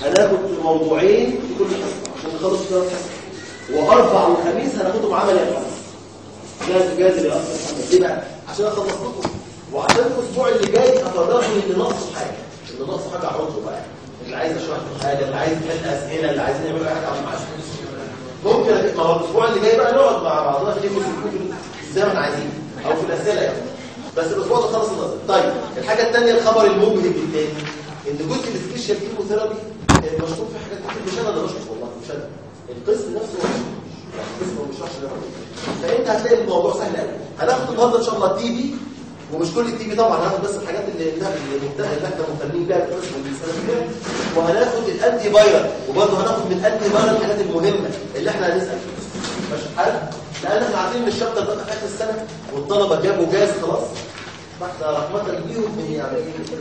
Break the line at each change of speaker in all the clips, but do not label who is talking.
هناخد موضوعين في كل حصه عشان نخلص ثلاث حصص واربع وخميس هناخدهم عملي الخميس جاهز جاهز يا استاذ محمد ليه بقى عشان اخلص لكم وعشان الاسبوع اللي جاي افرغكم اللي ناقصه حاجه اللي ناقصه حاجه احطه بقى اللي عايز اشرح له حاجه اللي عايز يحل اسئله اللي عايزين يعملوا اي حاجه على المعسكر ممكن ما هو الاسبوع اللي جاي بقى نقعد مع بعضنا في الكتب زي ما احنا عايزين او في الاسئله يعني بس الاسبوع ده خلص النظر طيب الحاجه الثانيه الخبر المبهج الثاني ان جزء السبيشال كيموثيرابي مشروط في حاجات كتير مش انا اللي بشرح والله مش انا القسم نفسه هو يعني القسم ما بيشرحش ده فانت هتلاقي الموضوع سهل قوي هناخد النهارده ان شاء الله تي بي ومش كل التي بي طبعا هناخد بس الحاجات اللي اللي اللي احنا مهتمين بيها في القسم والسنه بيها وهناخد الانتي فايرال وبرضه هناخد من الانتي فايرال الحاجات المهمه اللي احنا هنسال فيها ماشي الحال لان احنا عارفين ان الشابتر ده في اخر السنه والطلبه جابوا جاز خلاص فاحنا رحمه بيهم يعني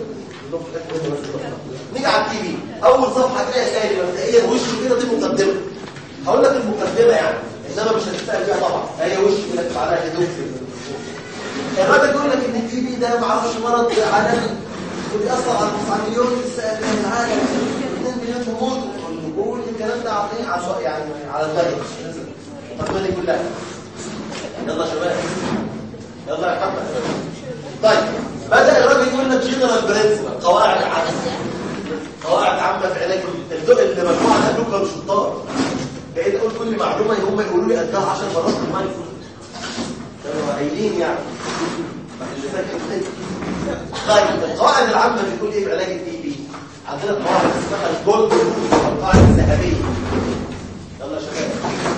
نيجي على التي في اول صفحه تلاقي سهل مبدئيا وش كده دي مقدمه هقول لك المقدمه يعني انما مش هتسال فيها طبعا هي وش كده تبقى عليها كده الراجل بيقول لك ان التي في ده ما اعرفش مرض عالمي وبيأثر على 9 مليون من العالم 2 مليون تموت وكل الكلام ده عاملين عشوائي يعني على الدرجه الأطفال كلها يلا يا شباب يلا يا محمد طيب بدأ الراجل يقول لك جنرال برنسبل قواعد عامة قواعد عامة في علاج الدق اللي مجموعة قالوا كانوا شطار بقيت اقول كل معلومة هم يقولوا لي قدها 10 مرات في المايك كانوا قايلين يعني اللي فاكر طيب القواعد العامة بتقول ايه في علاج التي بي عندنا قواعد اسمها الجولد القواعد الذهبية يلا يا شباب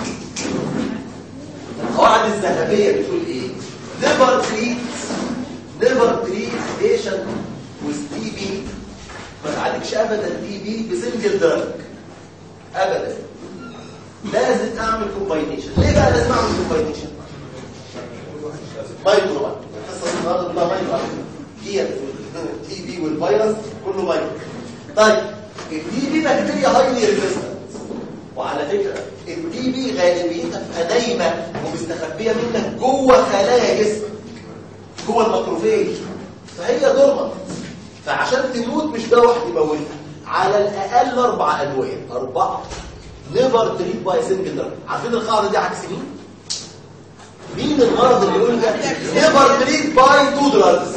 القواعد الذهبية بتقول ايه never treat never treat patient with TB ما تعالجش ابدا تي بي بسنجل دراج ابدا لازم اعمل كومباينيشن ليه بقى لازم اعمل كومباينيشن مايكرو بقى القصه النهارده كلها مايكرو هي التي بي والفيروس كله مايكرو طيب التي بي بكتيريا هايلي ريزيستنت وعلى فكره التي بي غالبيتها بتبقى نايمه ومستخبيه منك جوه خلايا جسمك جوه الماكروفيج فهي دورمنت فعشان تموت مش ده واحد يموتها على الاقل اربع ادويه اربعه نيفر تريت باي سنجل دراج عارفين القاعده دي عكس مين مين المرض اللي يقول ده نيفر تريت باي تو دراجز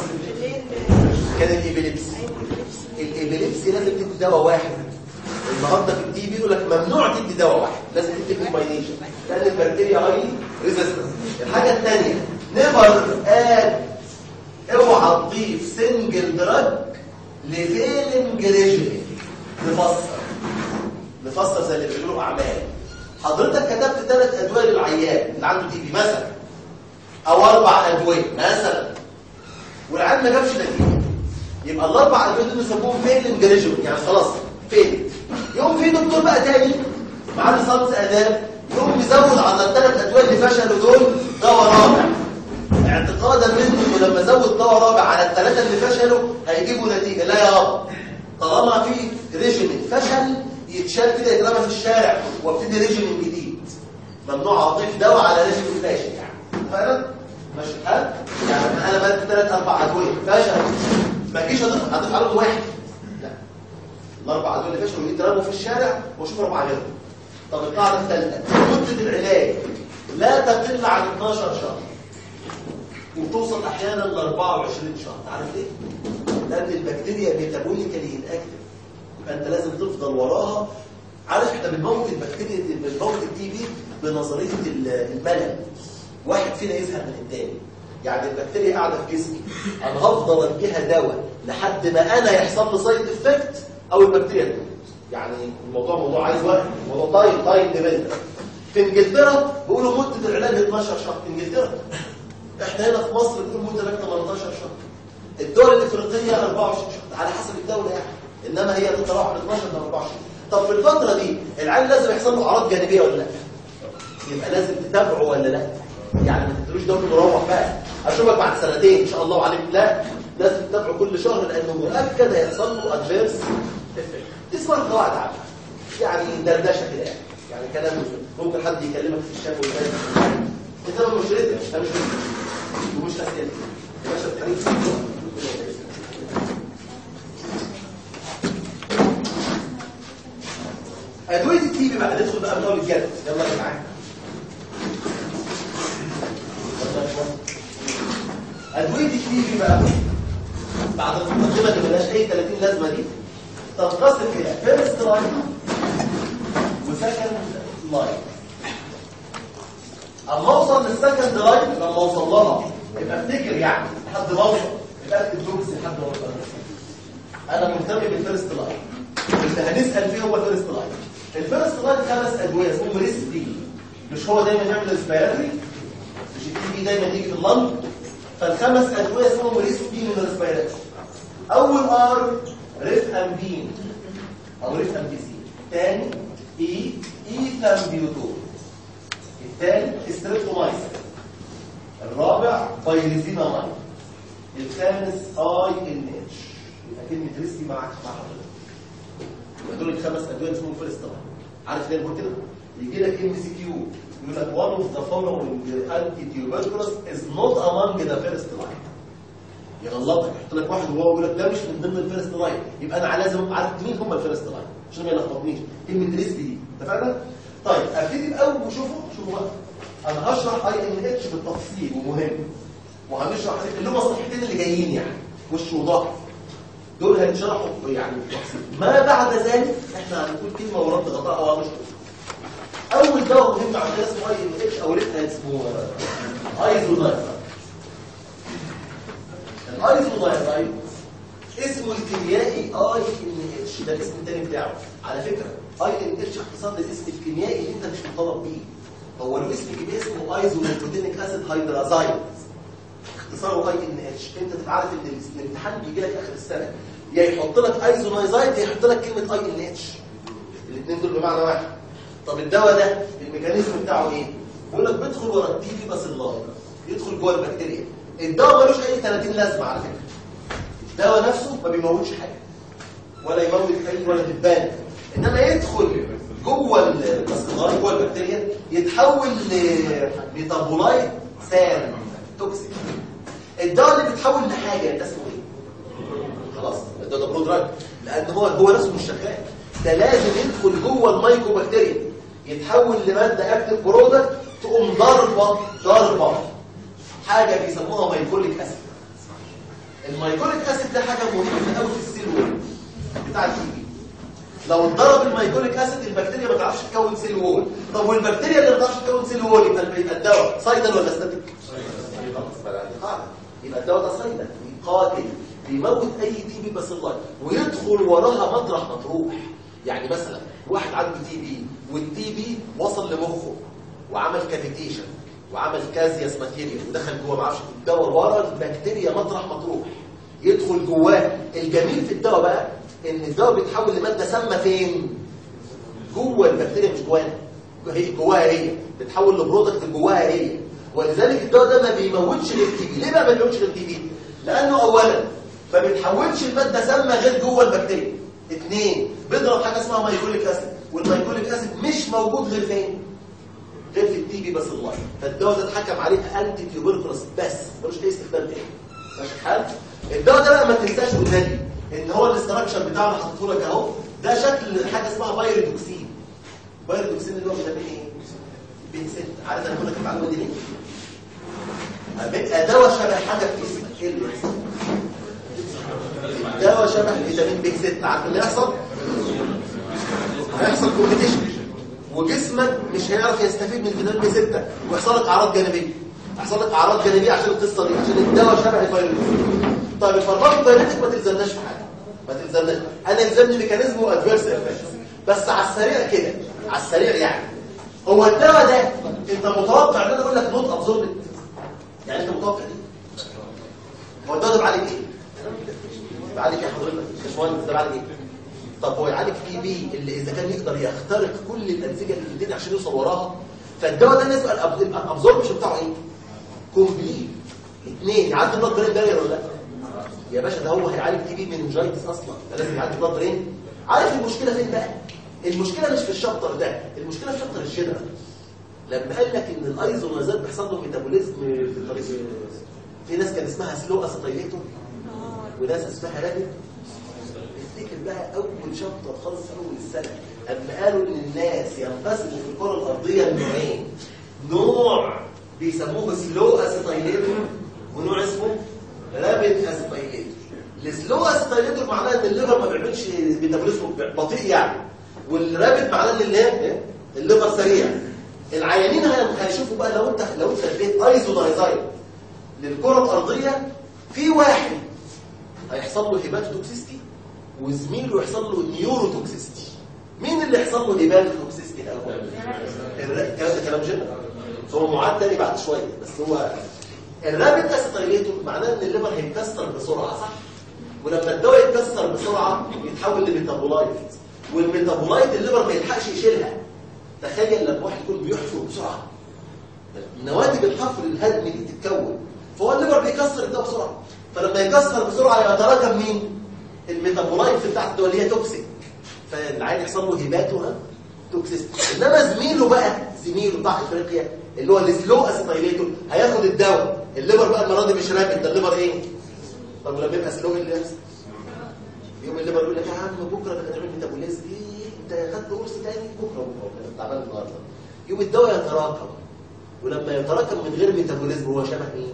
كان الابيليبسي الابيليبسي لازم تدي دواء واحد النهارده في التي بي يقول لك ممنوع تدي دواء واحد لازم تدي كومباينيشن لان البكتيريا هاي ريزيستنس الحاجه الثانيه نيفر اد اوعى تضيف سنجل دراج لفيلنج ريجيم نفسر نفسر زي اللي بيقولوا اعمال حضرتك كتبت ثلاث ادويه للعيان اللي عنده تي بي مثلا او اربع ادويه مثلا والعيان ما جابش نتيجه يبقى الاربع ادويه دول بيسموهم فيلنج ريجيم يعني خلاص فين يقوم في دكتور بقى تاني معاه ليسانس اداب يقوم يزود على الثلاث ادويه اللي فشلوا دول دواء رابع اعتقادا منه انه لما زود دواء رابع على الثلاثه اللي فشلوا هيجيبوا نتيجه لا يا رب طالما في ريجيمنت فشل يتشال كده يترمى في الشارع وابتدي ريجيمنت جديد ممنوع اضيف دواء على ريجيمنت فاشل يعني فعلا ماشي الحال يعني انا بدي ثلاث اربع ادويه فشل ما اجيش اضيف اضيف عليهم واحد لا الاربع ادويه اللي فشلوا يترموا في الشارع واشوف اربعه غيرهم طب القاعده الثالثه مده العلاج لا تقل عن 12 شهر وتوصل احيانا ل 24 شهر عارف ليه لان البكتيريا ميتابوليكالي اناكتيف فانت لازم تفضل وراها عارف احنا بنموت البكتيريا بنموت التي بي بنظريه الملل واحد فينا يزهق من الثاني يعني البكتيريا قاعده في جسمي انا هفضل اديها دواء لحد ما انا يحصل لي سايد افكت او البكتيريا تموت يعني الموضوع موضوع عايز وقت موضوع تايم تايم ديبندنت في انجلترا بيقولوا مده العلاج 12 شهر في انجلترا احنا هنا في مصر بنقول مده العلاج 18 شهر الدول الافريقيه 24 شهر على حسب الدوله يعني انما هي تتراوح من 12 ل 24 طب في الفتره دي العيان لازم يحصل له اعراض جانبيه ولا لا يبقى لازم تتابعه ولا لا يعني ما تدلوش دور مروح بقى اشوفك بعد سنتين ان شاء الله وعليك لا لازم تتابعه كل شهر لانه مؤكد هيحصل له ادفيرس دي اسمها قواعد عامه يعني دردشه كده يعني يعني كلام ممكن حد يكلمك في الشام والكلام انما مش ريتم ده مش ريتم ومش اسئله يا باشا التاريخ التي بي بقى ندخل بقى من اول الجد يلا يا جماعه ادويه التي بي بقى بعد المقدمه اللي ملهاش اي 30 لازمه دي تنقسم الى فيرست لاين وسكند لاين اما اوصل للسكند لاين لما اوصل لها يبقى افتكر يعني لحد ما اوصل يبقى اكتب دوكس لحد ما اوصل انا مهتم بالفيرست لاين اللي هنسال فيه هو الفيرست لاين الفيرست لاين خمس ادويه اسمهم ريسبي مش هو دايما يعمل ريسبيراتوري مش التي بي دايما يجي في اللنج فالخمس ادويه اسمهم ريسبي من الريسبيراتوري اول ار ريف امبين او ريف امبيسين ثاني اي ايثامبيوتول الثالث ستريبتومايسين الرابع بايريزينامايد الخامس اي ان اتش يبقى كلمه ريسبي مع مع حضرتك يبقى دول الخمس ادويه اسمهم فيرست لاين عارف ليه بقول كده يجي لك ام سي كيو يقول لك one of the following anti-tuberculous is not among the first line يغلطك يحط لك واحد وهو يقول لك ده مش من ضمن الفيرست لاين يبقى انا لازم عارف مين هم الفيرست لاين عشان ما يلخبطنيش كلمه ريسبي دي اتفقنا طيب ابتدي باول شوفوا شوفوا بقى انا هشرح اي ان اتش بالتفصيل ومهم وهنشرح اللي هم الصفحتين اللي جايين يعني وش وظهر دول هيتشرحوا يعني بالتفصيل ما بعد ذلك احنا هنقول كلمه ورد غطاء او هنشرح اول دواء مهم عندنا اسمه اي ان اتش او ريتها اسمه ايزونايزر الايزونايزر اسمه الكيميائي اي ان اتش ده الاسم الثاني بتاعه على فكره اي ان اتش اختصار للاسم الكيميائي اللي انت مش مطالب بيه هو له اسم كيميائي اسمه ايزونيكوتينيك اسيد هيدرازايد اختصاره اي ان اتش انت تبقى عارف ان الامتحان بيجي لك اخر السنه يا يحط لك ايزونايزايد يا يحط لك كلمه اي ان اتش الاثنين دول بمعنى واحد طب الدواء ده الميكانيزم بتاعه ايه بيقول لك بيدخل ورا التي في بس اللاير يدخل جوه البكتيريا الدواء ملوش اي 30 لازمه على فكره الدواء نفسه ما بيموتش حاجه ولا يموت اي ولا دبان انما يدخل جوه الباسكلاي جوه البكتيريا يتحول لميتابولايت سام توكسيك الدواء اللي بيتحول لحاجه ده اسمه ايه خلاص ده ده برو دراج لان هو هو نفسه مش شغال ده لازم يدخل جوه المايكرو بكتيريا يتحول لماده اكتف برودكت تقوم ضربه ضربه حاجه بيسموها مايكوليك اسيد المايكوليك اسيد ده حاجه مهمه قوي في السيل وول بتاع التي بي لو اتضرب المايكوليك اسيد البكتيريا ما تعرفش تكون سيل وول طب والبكتيريا اللي ما تعرفش تكون سيل وول يبقى يبقى الدواء صيدل ولا ستاتيك يبقى الدواء ده صيدل قاتل بيموت اي تي بي بس الله ويدخل وراها مطرح مطروح يعني مثلا واحد عنده تي بي والتي بي وصل لمخه وعمل كافيتيشن وعمل كازياس ماتيريال ودخل جوه ما اعرفش الدواء ورا البكتيريا مطرح مطروح يدخل جواه الجميل في الدواء بقى ان الدواء بيتحول لماده سامه فين جوه البكتيريا مش جوانا هي جواها هي بتتحول لبرودكت جواها هي ولذلك الدواء ده ما بيموتش غير تي بي ليه بقى ما بيموتش غير تي بي لانه اولا ما بيتحولش الماده سامه غير جوه البكتيريا اثنين بيضرب حاجه اسمها مايكوليك اسيد والمايكوليك اسيد مش موجود غير فين غير في التي بي بس الله فالدواء ده اتحكم عليه انتي تيوبركلوس بس ملوش اي استخدام تاني ماشي الحال الدواء ده بقى ما تنساش والنبي ان هو الاستراكشر بتاعه اللي حاطه لك اهو ده شكل حاجه اسمها بايريدوكسين بايريدوكسين اللي هو فيتامين ايه بين 6 عارف انا بقول لك المعلومه دي ليه بيبقى دواء شبه حاجه في جسمك ايه اللي بيحصل دواء شبه فيتامين بي 6 عارف اللي يحصل هيحصل كومبيتيشن وجسمك مش هيعرف يستفيد من فيتامين بي 6 ويحصل لك اعراض جانبيه يحصل لك اعراض جانبيه عشان القصه دي عشان الدواء شبه الفيروس طيب الفارماكوبايولوجيك ما تلزمناش في حاجه ما تلزمناش انا يلزمني ميكانيزم وادفيرس افكت بس على السريع كده على السريع يعني هو الدواء ده انت متوقع ان انا اقول لك نوت ابزوربت يعني انت متوقع ايه هو الدواء ده بعالج ايه بعالج ايه حضرتك باشمهندس ده بعالج ايه طب هو يعالج تي بي اللي اذا كان يقدر يخترق كل الانسجه اللي في الدنيا عشان يوصل وراها فالدواء ده الناس الابزوربشن بتاعه ايه كومبليت اثنين يعدي البلاد برين بارير ولا لا يا باشا ده هو هيعالج تي بي مننجايتس اصلا ده لازم يعدي البلاد برين عارف المشكله فين بقى المشكله مش في الشابتر ده المشكله في شابتر الجنرال لما قال لك ان الايزونازات بيحصل له ميتابوليزم في الطريق في ناس كان اسمها سلو اسيتايليتور وناس اسمها رابد افتكر بقى اول شابتر خالص في اول السنه اما قالوا ان الناس ينقسموا في الكره الارضيه لنوعين نوع بيسموه سلو اسيتايليتور ونوع اسمه رابيد اسيتايليتور السلو اسيتايليتور معناه ان الليفر ما بيعملش ميتابوليزم بطيء يعني والرابيد معناه ان اللي الليفر سريع العيانين هيشوفوا بقى لو انت لو انت اديت ايزونايزايد للكره الارضيه في واحد هيحصل له هيباتوتوكسيستي وزميله يحصل له نيوروتوكسيستي مين اللي يحصل له هيباتوتوكسيستي الاول الكلام ده كلام جنرال هو معاد تاني بعد شويه بس هو الرابط اسيتايليتور معناه ان الليفر هيتكسر بسرعه صح ولما الدواء يتكسر بسرعه يتحول لميتابولايت والميتابولايت الليفر ما يلحقش يشيلها تخيل لما واحد يكون بيحفر بسرعه نواتج الحفر الهدم دي تتكون فهو الليفر بيكسر الدواء بسرعه فلما يكسر بسرعه يتراكم مين الميتابولايت بتاعت الدواء اللي هي توكسيك فالعين يحصل له هيباتو توكسيست انما زميله بقى زميله بتاع افريقيا اللي هو السلو اسيتايليتور هياخد الدواء الليفر بقى المره دي مش رابد ده الليفر ايه طب لما يبقى سلو اللي يحصل يوم الليفر يقول لك يا عم بكره بقى نعمل ميتابوليزم ايه انت خدت قرص تاني بكره بكره انا تعبان النهارده يوم الدواء يتراكم ولما يتراكم من غير ميتابوليزم هو شبه مين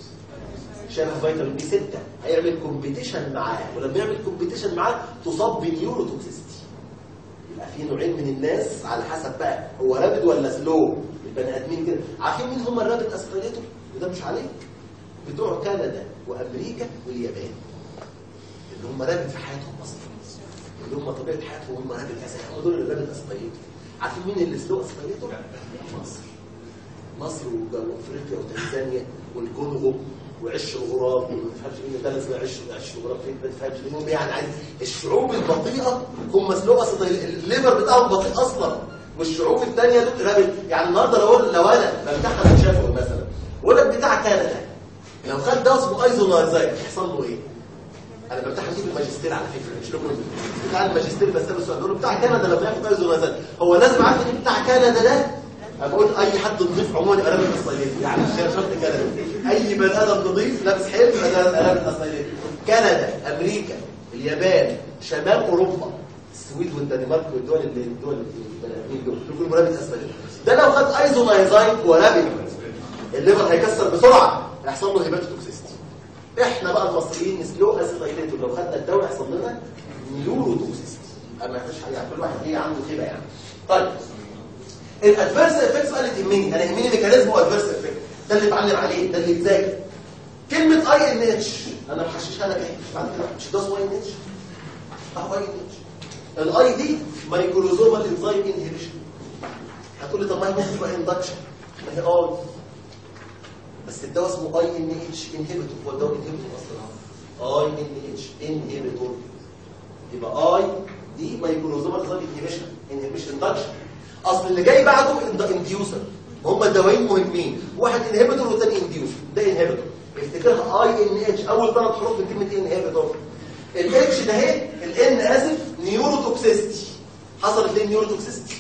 شبه فيتامين بي 6 هيعمل كومبيتيشن معاه ولما يعمل كومبيتيشن معاه تصاب بنيوروتوكسيستي يبقى في نوعين من الناس على حسب بقى هو رابد ولا سلو البني ادمين كده عارفين مين هم الرابد اسبريتور وده مش عليك بتوع كندا وامريكا واليابان اللي هم رابد في حياتهم اصلا اللي هم طبيعه حياتهم هم رابد اساسا هم دول الرابد اسبريتور عارفين مين اللي سلو اسبريتور مصر مصر وافريقيا وتنزانيا والكونغو وعش الغراب وما تفهمش مين ده اسمه عش عش الغراب فين ما تفهمش المهم يعني عايز الشعوب البطيئه هم مسلوقه اصلا الليفر بتاعهم بطيء اصلا والشعوب الثانيه دول رابط يعني النهارده لو لو انا بمتحن شافه مثلا ولد بتاع كندا لو خد ده اسمه ايزونايزايد يحصل له ايه؟ انا بمتحن دي في الماجستير على فكره مش لكم بتاع الماجستير بساله السؤال بقول له بتاع كندا لما ياخد ايزونايزايد هو لازم عارف ان بتاع كندا ده انا بقول اي حد نضيف عموما يبقى رابط اسرائيلي يعني مش شرط كندا اي بني ادم نضيف لابس حلو يبقى رابط اسرائيلي كندا امريكا اليابان شمال اوروبا السويد والدنمارك والدول اللي الدول البني دول كلهم رابط اسرائيلي ده لو خد ايزونايزايد ورابط الليفر هيكسر بسرعه هيحصل له هيباتوتوكسيستي احنا بقى المصريين سلو اسيتايليت لو خدنا الدواء يحصل لنا نيوروتوكسيستي اما فيش حاجه كل واحد ايه عنده كده يعني طيب الادفيرس افكتس بقى اللي تهمني انا يهمني ميكانيزم وادفيرس افكت ده اللي اتعلم عليه ده اللي اتذاكر كلمه اي ان اتش انا محششها لك ايه بعد كده مش ده اسمه اي ان اتش اهو اي ان اتش الاي دي مايكروزومال انزايم انهبيشن هتقول لي طب ما هي ممكن تبقى اندكشن ما هي اه بس الدواء اسمه اي ان اتش انهبيتور هو الدواء انهبيتور اصلا اي ان اتش انهبيتور يبقى اي دي مايكروزومال انزايم انهبيشن انهبيشن اندكشن اصل اللي جاي بعده انديوسر هم الدوايين مهمين واحد انهبيتور والثاني انديوسر ده انهبيتور افتكرها اي ان اتش اول ثلاث حروف من كلمه انهبيتور الاتش ده اهي الان اسف نيوروتوكسيستي حصلت ليه نيوروتوكسيستي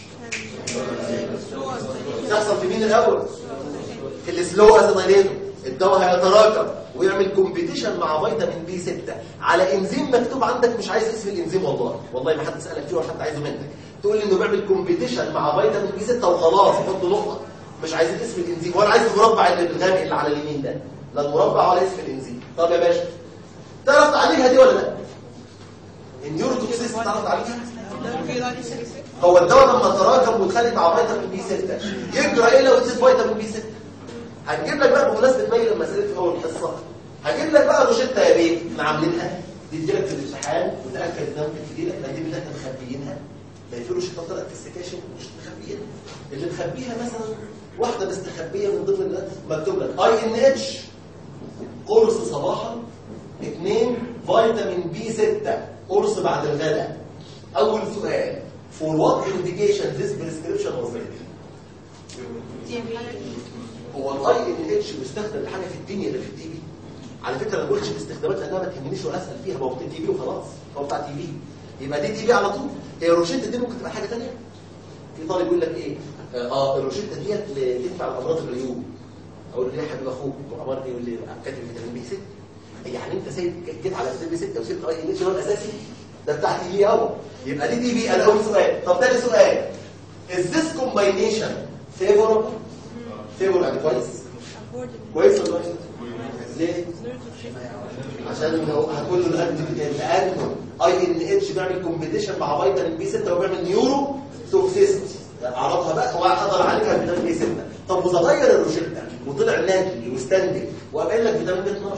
تحصل في مين الاول في السلو اسيتايليتور الدواء هيتراكم ويعمل كومبيتيشن مع فيتامين بي 6 على انزيم مكتوب عندك مش عايز اسم الانزيم والله والله ما حد سالك فيه ولا حد عايزه منك تقول لي انه بيعمل كومبيتيشن مع فيتامين بي 6 وخلاص حط نقطه مش عايزين اسم الانزيم ولا عايز المربع اللي بالغامق اللي على اليمين ده لا المربع ولا اسم الانزيم طب يا باشا تعرف تعالجها دي ولا لا النيوروتوكسيس تعرف تعالجها هو الدواء لما تراكم واتخلط مع فيتامين بي 6 يجرى ايه لو تزيد فيتامين بي 6 هنجيب لك بقى بمناسبه ميل المسائل في اول الحصه هجيب لك بقى روشته يا بيه احنا عاملينها دي تجيلك في الامتحان وتاكد انها ممكن تجي لك دي اللي احنا مخبيينها ما في روشته طلعت في السكاشن مش مخبيينها اللي مخبيها مثلا واحده بس مخبيه من ضمن مكتوب لك اي ان اتش قرص صباحا اثنين فيتامين بي 6 قرص بعد الغداء اول سؤال for what indication this prescription was written هو الاي ان اتش بيستخدم لحاجه في الدنيا اللي في التي بي على فكره انا ما بقولش باستخدامات لانها ما تهمنيش ولا اسال فيها ما هو تي بي وخلاص هو بتاع تي بي يبقى دي تي بي على طول هي روشته دي ممكن تبقى حاجه ثانيه في طالب يقول لك ايه اه الروشته ديت تنفع لامراض العيوب اقول له ليه يا حبيب اخوك وامرني يقول لي كاتب فيتامين بي 6 يعني انت سيد جيت على فيتامين بي 6 وسبت اي ان اتش هو الاساسي ده بتاع تي بي اهو يبقى دي تي بي انا اول سؤال طب تاني سؤال is this combination favorable favorable يعني كويس كويس ولا وحش ليه عشان هو هتقول له لانه اي ان اتش بيعمل كومبيتيشن مع فيتامين بي 6 وبيعمل نيورو توكسيستي اعرضها بقى واقدر اعالجها بفيتامين بي 6 طب واذا غير الروشته وطلع نادي وستاندنج وقابل لك فيتامين بي 12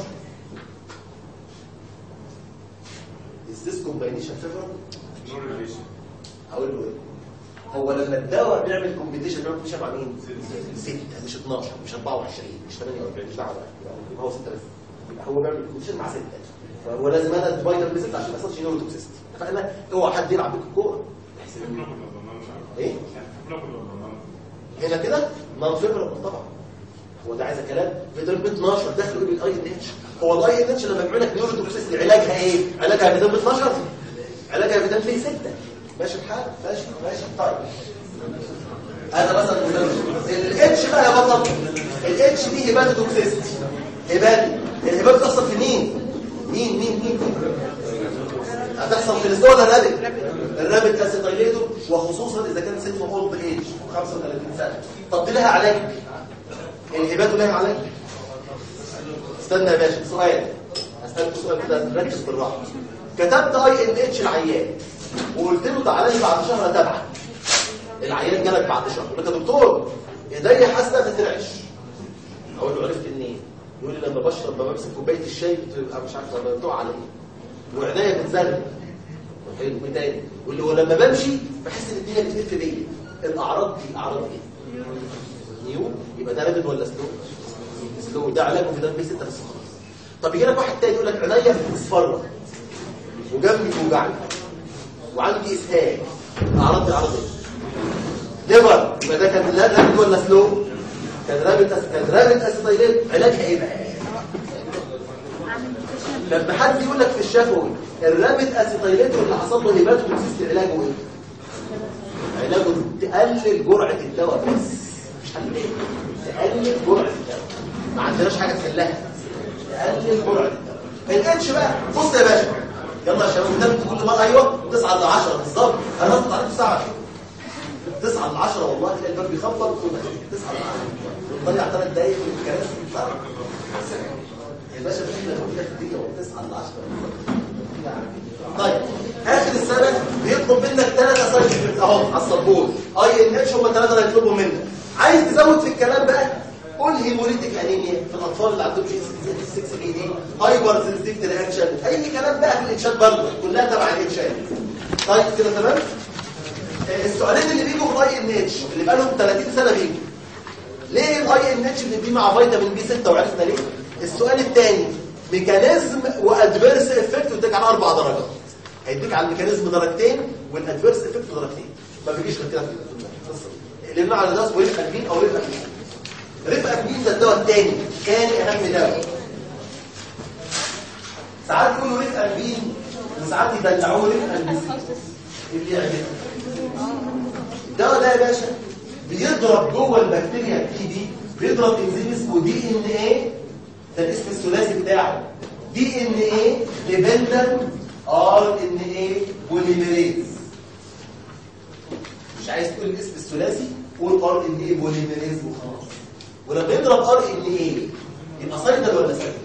is this combination favorable
No relation.
هقول له ايه هو لما الدواء بيعمل كومبيتيشن بيعمل كومبيتيشن مع مين 6 مش 12 مش 24 مش 48 مش دعوه يبقى هو 6 بس يبقى هو بيعمل كومبيتيشن مع 6 فهو لازم انا فيتامين بي 6 عشان ما يحصلش نيورو توكسيستي اتفقنا اوعى حد يلعب بيك الكوره
Favorable ولا non-favorable?
ايه
يعني favorable ولا non-favorable?
هنا كده نون فيبرال طبعا هو ده عايز كلام فيتامين بي 12 داخل يقول الاي ان اتش هو الاي ان اتش لما بيعمل لك نيورو توكسيستي علاجها ايه علاجها فيتامين بي 12 علاجها فيتامين بي 6 ماشي الحال ماشي ماشي طيب هذا مثلا الاتش بقى يا بطل الاتش دي هباتو توكسيستي هباتو الهباتو تحصل في مين مين مين مين مين هتحصل في الاستوى ولا الرابط الرابط اسيتايليتو وخصوصا اذا كان سن اولد ايج 35 سنه طب دي لها علاج الهباتو لها علاج استنى يا باشا سؤال هسألك سؤال كده ركز بالراحه كتبت اي ان اتش العيان وقلت له تعالى لي بعد شهر اتابعك العيان جالك بعد شهر قلت له يا دكتور ايديا حاسه ما تترعش اقول له عرفت منين يقول لي لما بشرب لما بمسك كوبايه الشاي بتبقى مش عارف لما بتقع عليا وعينيا بتزرق حلو ايه تاني يقول لي ولما بمشي بحس ان الدنيا بتلف بيا الاعراض دي اعراض ايه نيو يبقى ده رابد ولا سلو سلو ده علاجه فيتامين بي 6 بس خلاص طب يجي لك واحد تاني يقول لك عينيا مصفره وجنبي بيوجعني وعندي اسهال اعراض دي اعراض ايه ليفر يبقى ده كان لا رابد ولا سلو كان رابد أس... كان رابد اسيتايلين علاجها ايه بقى لما حد يقول لك في الشفوي الرابد اسيتايلين اللي حصل له هيباتوتوكسيستي علاجه ايه علاجه تقلل جرعه الدواء بس مش حل ايه تقلل جرعه الدواء ما عندناش حاجه تحلها تقلل جرعه الدواء الاتش بقى بص يا باشا يلا يا شباب قدامك كل مره ايوه 9 ل 10 بالظبط انا هطلع عليك الساعه 9 ل 10 والله تلاقي الباب بيخبط وتقول 9 ل 10 بتضيع 3 دقايق في الكراسي بتاعك يا باشا احنا بنقول لك الدنيا و 9 ل 10 طيب اخر السنه بيطلب منك ثلاثه سايد افكتس اهو على السبورت اي ان اتش هم الثلاثه اللي هيطلبوا منك عايز تزود في الكلام بقى قول هيموليتيك انيميا في الاطفال اللي عندهم جي 6 بي دي هايبر سنسيتيف رياكشن اي كلام بقى في الاتشات برضه كلها تبع الاتشات طيب كده تمام السؤالين اللي بيجوا في الاي ان اتش اللي بقى لهم 30 سنه بيجوا ليه الاي ان اتش بنديه مع فيتامين بي 6 وعرفنا ليه السؤال الثاني ميكانيزم وادفيرس افكت واديك على اربع درجات هيديك على الميكانيزم درجتين والادفيرس افكت درجتين ما بيجيش غير كده في القصه لان على ده اسمه ريف اكبين او ريف اكبين ريف اكبين ده الدواء الثاني ثاني اهم دواء ساعات يقولوا ريف اكبين وساعات يدلعوه ريف اكبين اللي يعجبك الدواء ده يا باشا بيضرب جوه البكتيريا التي دي بيضرب انزيم اسمه دي ان ايه ده الاسم الثلاثي بتاعه دي ان ايه ديبندنت ار ان ايه بوليميريز مش عايز تقول الاسم الثلاثي قول ار ان ايه بوليميريز وخلاص ولما يضرب ار ان ايه يبقى صيدل ولا سيل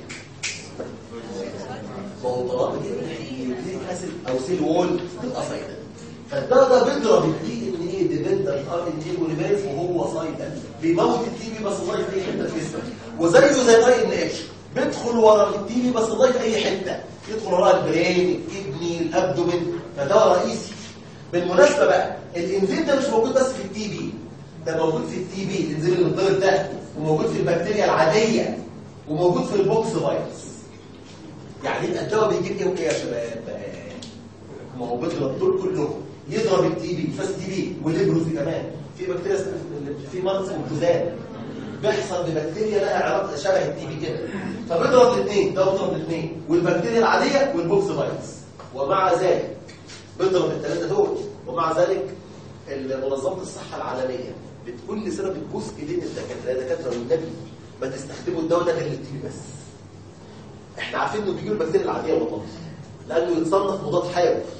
ما هو طالما النيوكليك اسيد او سيل وول تبقى صيدل فالدواء ده بيضرب الدي ان ايه ديبندنت ار ان ايه بوليميريز وهو صيدل بيموت التي بي بس الله في اي حته في جسمك وزيه زي الاي ان اتش بيدخل ورا التي بي بس الله في اي حته يدخل وراء البرين الكدني الابدومين فده رئيسي بالمناسبه بقى الانزيم ده مش موجود بس في التي بي ده موجود في التي بي الانزيم اللي بيتضرب ده وموجود في البكتيريا العاديه وموجود في البوكس فيروس يعني يبقى الدواء بيجيب ايه وايه يا شباب ما هو بيضرب دول كلهم يضرب التي بي مش بس التي بي والليبروز كمان في بكتيريا في مرض اسمه الجذام بيحصل ببكتيريا لها علاقه شبه التي بي كده فبيضرب الاثنين ده بيضرب الاثنين والبكتيريا العاديه والبوكس فيروس ومع ذلك بيضرب الثلاثه دول ومع ذلك منظمه الصحه العالميه كل سنه بتبوس ايدين الدكاتره يا دكاتره والنبي ما تستخدموا الدواء ده غير للتي بي بس احنا عارفين انه بيجيب البكتيريا العاديه والله لانه يتصنف مضاد حيوي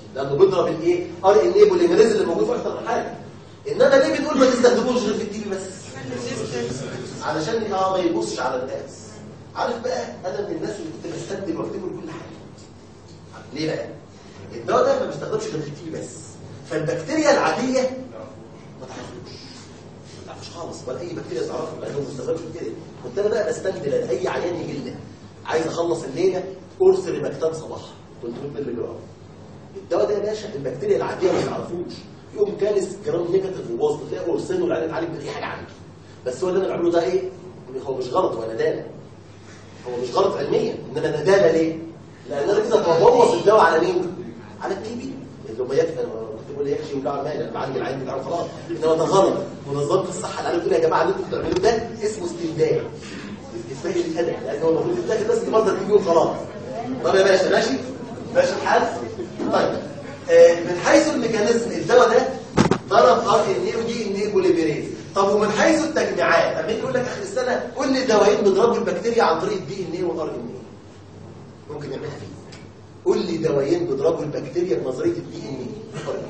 لانه بيضرب الايه ار ان اي بوليميريز اللي موجود في اكتر من حاجه انما ليه بتقول ما تستخدموش غير في التي بي بس علشان اه ما يبصش على الناس عارف بقى انا من الناس اللي كنت بستخدم واكتبه لكل حاجه ليه بقى الدواء ده ما بيستخدمش غير في التي بي بس فالبكتيريا العاديه ما تعرفوش ما تعرفوش خالص ولا اي بكتيريا تعرفها لانه ما بيستخدمش كده كنت انا بقى بستنزل اي عيان يجي لنا عايز اخلص الليله قرص ريماكتان صباحا 300 مللي جرام الدواء ده يا باشا البكتيريا العاديه ما تعرفوش يقوم كانس جرام نيجاتيف وبوزيتيف تلاقي قرصين والعيان اتعالج من اي حاجه عنده بس هو اللي انا بعمله ده ايه هو مش غلط هو ندالة هو مش غلط علميا انما ندالة ليه لان انا كده ببوظ الدواء على مين على التي بي اللي هم يكفي انا كنت بقول يكفي وجع المال انا بعالج العين بتاعه خلاص انما ده غلط منظمه الصحه العالميه بتقول يا جماعه اللي انتوا بتعملوه ده اسمه استبدال استبدال الادب لان هو المفروض يتاخد بس مرضى تي بي وخلاص طب يا باشا ماشي ماشي الحال طيب آه من حيث الميكانيزم الدواء ده ضرب ار ان اي ودي ان اي بوليميريز طب ومن حيث التجميعات لما يجي يقول لك اخر السنه قول لي دوايين بيضربوا البكتيريا عن طريق الدي ان اي والار ان اي ممكن يعملها فيه قول لي دوايين بيضربوا البكتيريا بنظريه الدي ان اي والار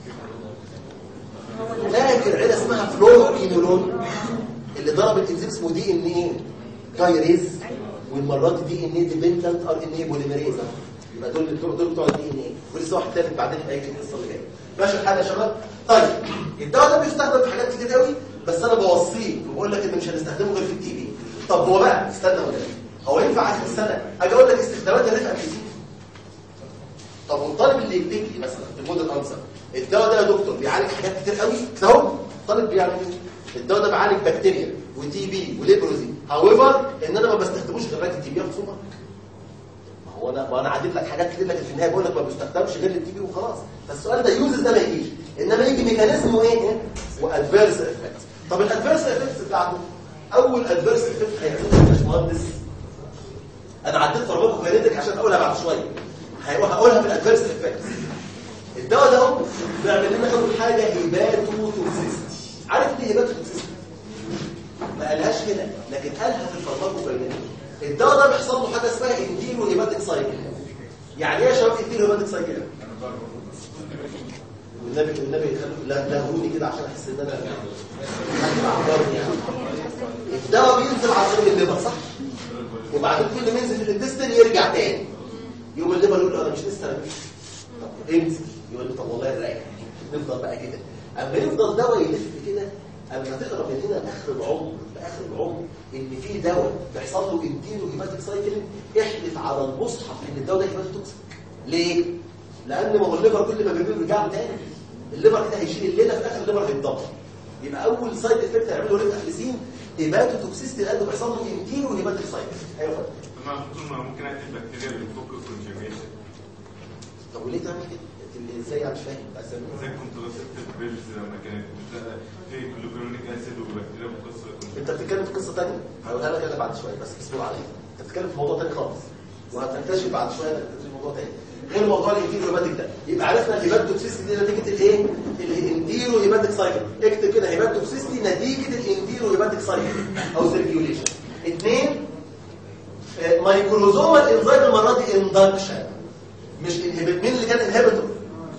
ان اي فاكر عيله اسمها فلوروكينولون اللي ضرب الانزيم اسمه دي ان اي كايريز والمرات دي ان اي ديبندنت ار ان اي بوليميريز يبقى دول بتوع دول بتوع الدي ان اي ولسه واحد ثالث بعدين هيجي الحصه اللي جايه ماشي الحال يا شباب طيب الدواء ده بيستخدم في حاجات كتير قوي بس انا بوصيه وبقول لك ان مش هنستخدمه غير في التي بي طب هو بقى استنى ولا هو ينفع اخر السنه اجي اقول لك استخدامات الرفقه في طب والطالب اللي يكتب لي مثلا في الموديل انسر الدواء ده يا دكتور بيعالج حاجات كتير قوي كده اهو الطالب بيعمل ايه الدواء ده بيعالج بكتيريا وتي بي وليبروزي هاويفر ان انا ما بستخدموش غير في التي بي خصوصا هو انا ما انا عديت لك حاجات كتير لكن في النهايه بقول لك ما بيستخدمش غير للتي بي وخلاص فالسؤال ده يوزز ده ما يجيش انما يجي ميكانيزم وايه وادفيرس افكت طب الادفيرس افكت بتاعته اول ادفيرس افكت هيعمله يا باشمهندس انا عديت فارماكوكاينيتك عشان اقولها بعد شويه هقولها في الادفيرس افكت الدواء ده اهو بيعمل لنا اول حاجه هيباتو توكسيستي عارف ليه هيباتو توكسيستي ما قالهاش هنا لكن قالها في الفارماكوكاينيتك الدواء ده بيحصل له حاجه اسمها انديرو هيباتيك سايكل يعني ايه يا شباب انديرو هيباتيك سايكل والنبي والنبي لا لهوني كده عشان احس ان انا يعني الدواء بينزل على طريق الليفر صح وبعدين كل ما ينزل في الانتستين يرجع تاني يوم الليفر يقول له انا مش لسه طب امسك يقول له طب والله رايح نفضل بقى كده اما يفضل دواء يلف كده اما تقرا من هنا لاخر العمر لاخر العمر ان في دواء بيحصل له انتيرو هيباتيك سايكلين احلف على المصحف ان الدواء ده هيباتيك توكسيك ليه؟ لان ما هو الليفر كل ما بيبيع بيرجع له تاني الليفر كده هيشيل الليله في اخر الليفر هيتدمر يبقى اول سايد افكت هيعمله ريت افلسين هيباتو توكسيستي لانه بيحصل له انتيرو هيباتيك سايكل ايوه
طبعا ما ممكن اكتب بكتيريا بتفك الكونجيجيشن
طب وليه تعمل كده؟ ازاي يعني مش فاهم
زي كنت بكتب بيلز لما كانت بتبقى في جلوكرونيك اسيد وبكتيريا بتكسر
انت بتتكلم في قصه ثانيه هقولها لك انا بعد شويه بس اصبر عليا انت بتتكلم في موضوع ثاني خالص وهتكتشف بعد شويه انك بتكتشف موضوع ثاني غير موضوع الانتيرو هيباتيك ده يبقى عرفنا الهيباتوكسيستي دي نتيجه الايه الانتيرو هيباتيك سايكل اكتب كده هيباتوكسيستي نتيجه الانتيرو هيباتيك سايكل او سيركيوليشن اثنين مايكروزومال انزيم المره دي اندكشن مش انهبيت مين اللي كان انهبيتور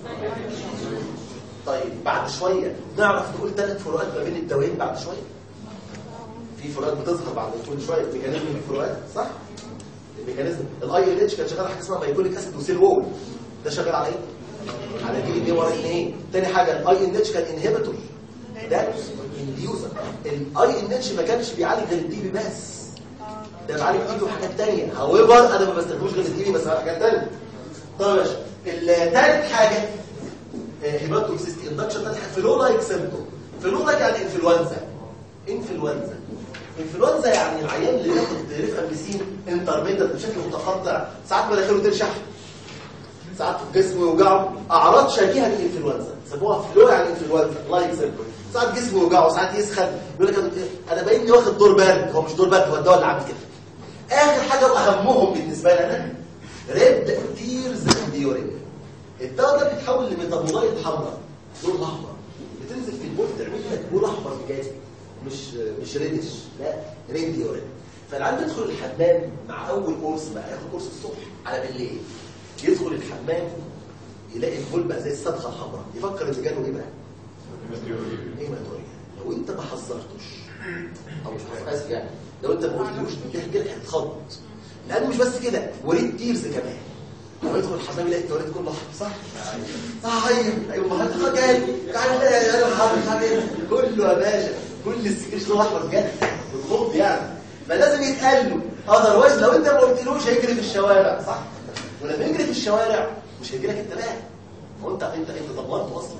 طيب بعد شويه نعرف نقول ثلاث فروقات ما بين الدوايين بعد شويه في فروقات بتظهر بعد كل شويه ميكانيزم الفروقات صح الميكانيزم الاي ال اتش كان شغال على حاجه اسمها مايكوليك اسيد وسيل وول ده شغال على ايه على دي ان ايه ورا ان ايه تاني حاجه الاي ان اتش كان انهبيتور ده انديوزر الاي ان اتش ما كانش بيعالج غير الدي بي بس ده بيعالج ايده وحاجات ثانيه هاويفر انا ما بستخدموش غير الدي بي بس حاجات ثانيه طيب يا باشا الثالث حاجه هيباتوكسيستي اندكشن ثالث حاجه فلو لايك سيمبتوم فلو لايك يعني انفلونزا انفلونزا انفلونزا يعني العيان اللي بياخد ريفامبيسين انترميديت بشكل متقطع ساعات مناخيره ترشح ساعات جسمه يوجعه اعراض شبيهه للانفلونزا سموها فلو يعني انفلونزا لايك سيمبتوم ساعات جسمه يوجعه ساعات يسخن يقول لك انا باين لي واخد دور برد هو مش دور برد هو الدواء اللي عامل كده اخر حاجه واهمهم بالنسبه لي انا ريد تيرز اند يورين الدواء ده بيتحول لميتابولايت حمراء لون احمر بتنزل في البول تعمل لك بول احمر جاي مش مش ريدش لا ريد يورين فالعيال بيدخل الحمام مع اول قرص بقى ياخد قرص الصبح على بالليل يدخل الحمام يلاقي البول بقى زي الصبغه الحمراء يفكر ان جاله ايه بقى؟ هيماتوريا لو انت ما حذرتوش او مش اسف يعني لو انت ما قلتلوش ان في حاجه هتتخض لانه مش بس كده وريد تيرز كمان لما يدخل الحمام يلاقي التواليت كله احمر صح؟ صح ايوه ايوه ما هات جاي تعالى يا الحمام مش عارف ايه كله يا باشا كل السكريش ده احمر بجد بالخط يعني فلازم يتقال له اذروايز لو انت ما قلتلوش هيجري في الشوارع صح؟ ولما يجري في الشوارع مش هيجي لك انت بقى هو انت انت انت ضمنته اصلا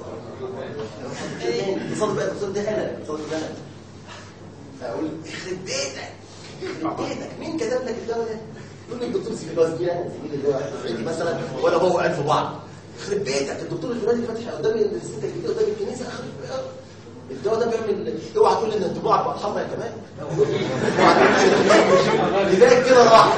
اتصال بقى اتصال ده انا اتصال ده انا اقول يخرب بيتك يخرب بيتك مين كتب لك الدواء ده يقول لي الدكتور سيدي زميل انا زميل اللي هو عندي مثلا ولا هو قاعد في بعض يخرب بيتك الدكتور الفلاني فاتح قدامي الست اللي قدام الكنيسه اخر الدواء ده بيعمل اوعى تقول ان انطباعك بقى حمرا كمان بدايه كده راح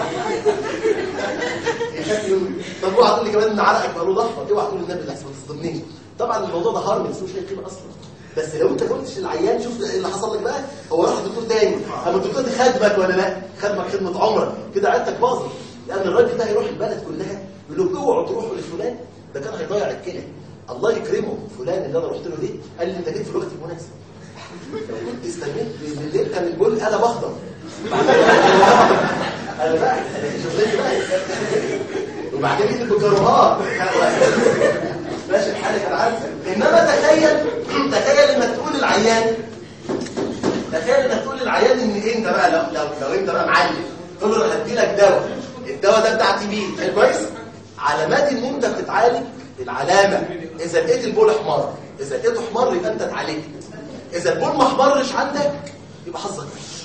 طب اوعى تقول لي كمان ان عرقك بقى له احمر اوعى تقول النبي اللي ما تصدمنيش طبعا الموضوع ده هارملس مش لاقي قيمه اصلا بس لو انت قلتش للعيان شوف ايه اللي حصل لك بقى هو راح الدكتور تاني اما الدكتور ده خدمك ولا لا خدمك خدمه عمرك كده عيادتك باظت لان الراجل ده هيروح البلد كلها يقول له اوعوا تروحوا لفلان ده كان هيضيع الكلى الله يكرمه فلان اللي انا رحت له ليه قال لي انت جيت في الوقت المناسب لو كنت استنيت بالليل كان البول قلم اخضر انا بقى شغلتي بقى وبعدين جيت بالجروهات ماشي الحال كان عارف انما تخيل تخيل انك تقول للعيان تخيل انك تقول للعيان ان انت بقى لو لو, لو انت بقى معلم تقول له انا هدي لك دواء الدواء ده بتاع تي بي كويس علامات ان انت بتتعالج العلامه اذا لقيت البول احمر اذا لقيته احمر يبقى انت اتعالجت اذا البول ما احمرش عندك يبقى حظك وحش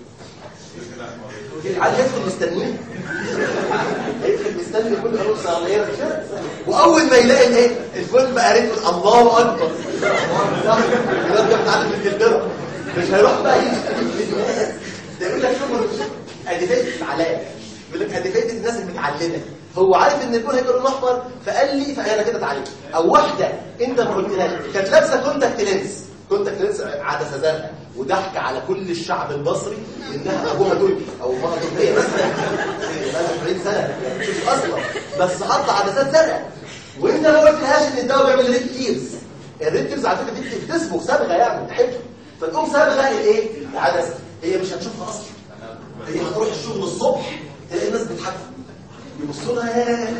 العيال هيدخل مستنيه هيدخل مستني كل خلاص صغير واول ما يلاقي الايه الفيلم بقى ريت الله اكبر صح الواد ده بيتعلم من انجلترا مش هيروح بقى يشتري للناس ده يقول لك شوف ادي فايده العلاج يقول لك ادي فايده الناس المتعلمه هو عارف ان البول هيبقى لونه احمر فقال لي فانا كده اتعلمت او واحده انت ما قلتلهاش كانت لابسه كونتاكت لينس كونتاكت لينس عدسه زرقاء وضحك على كل الشعب المصري انها ابوها تركي او امها تركيه بس بقى 40 سنه مش اصلا بس حط عدسات زرقاء وانت ما قلتلهاش ان الدواء بيعمل ريد تيرز الريد تيرز على فكره دي بتسبق صبغه يعني تحب فتقوم صبغه الايه العدسه هي مش هتشوفها اصلا هي هتروح الشغل الصبح تلاقي الناس بتضحك يبصوا لها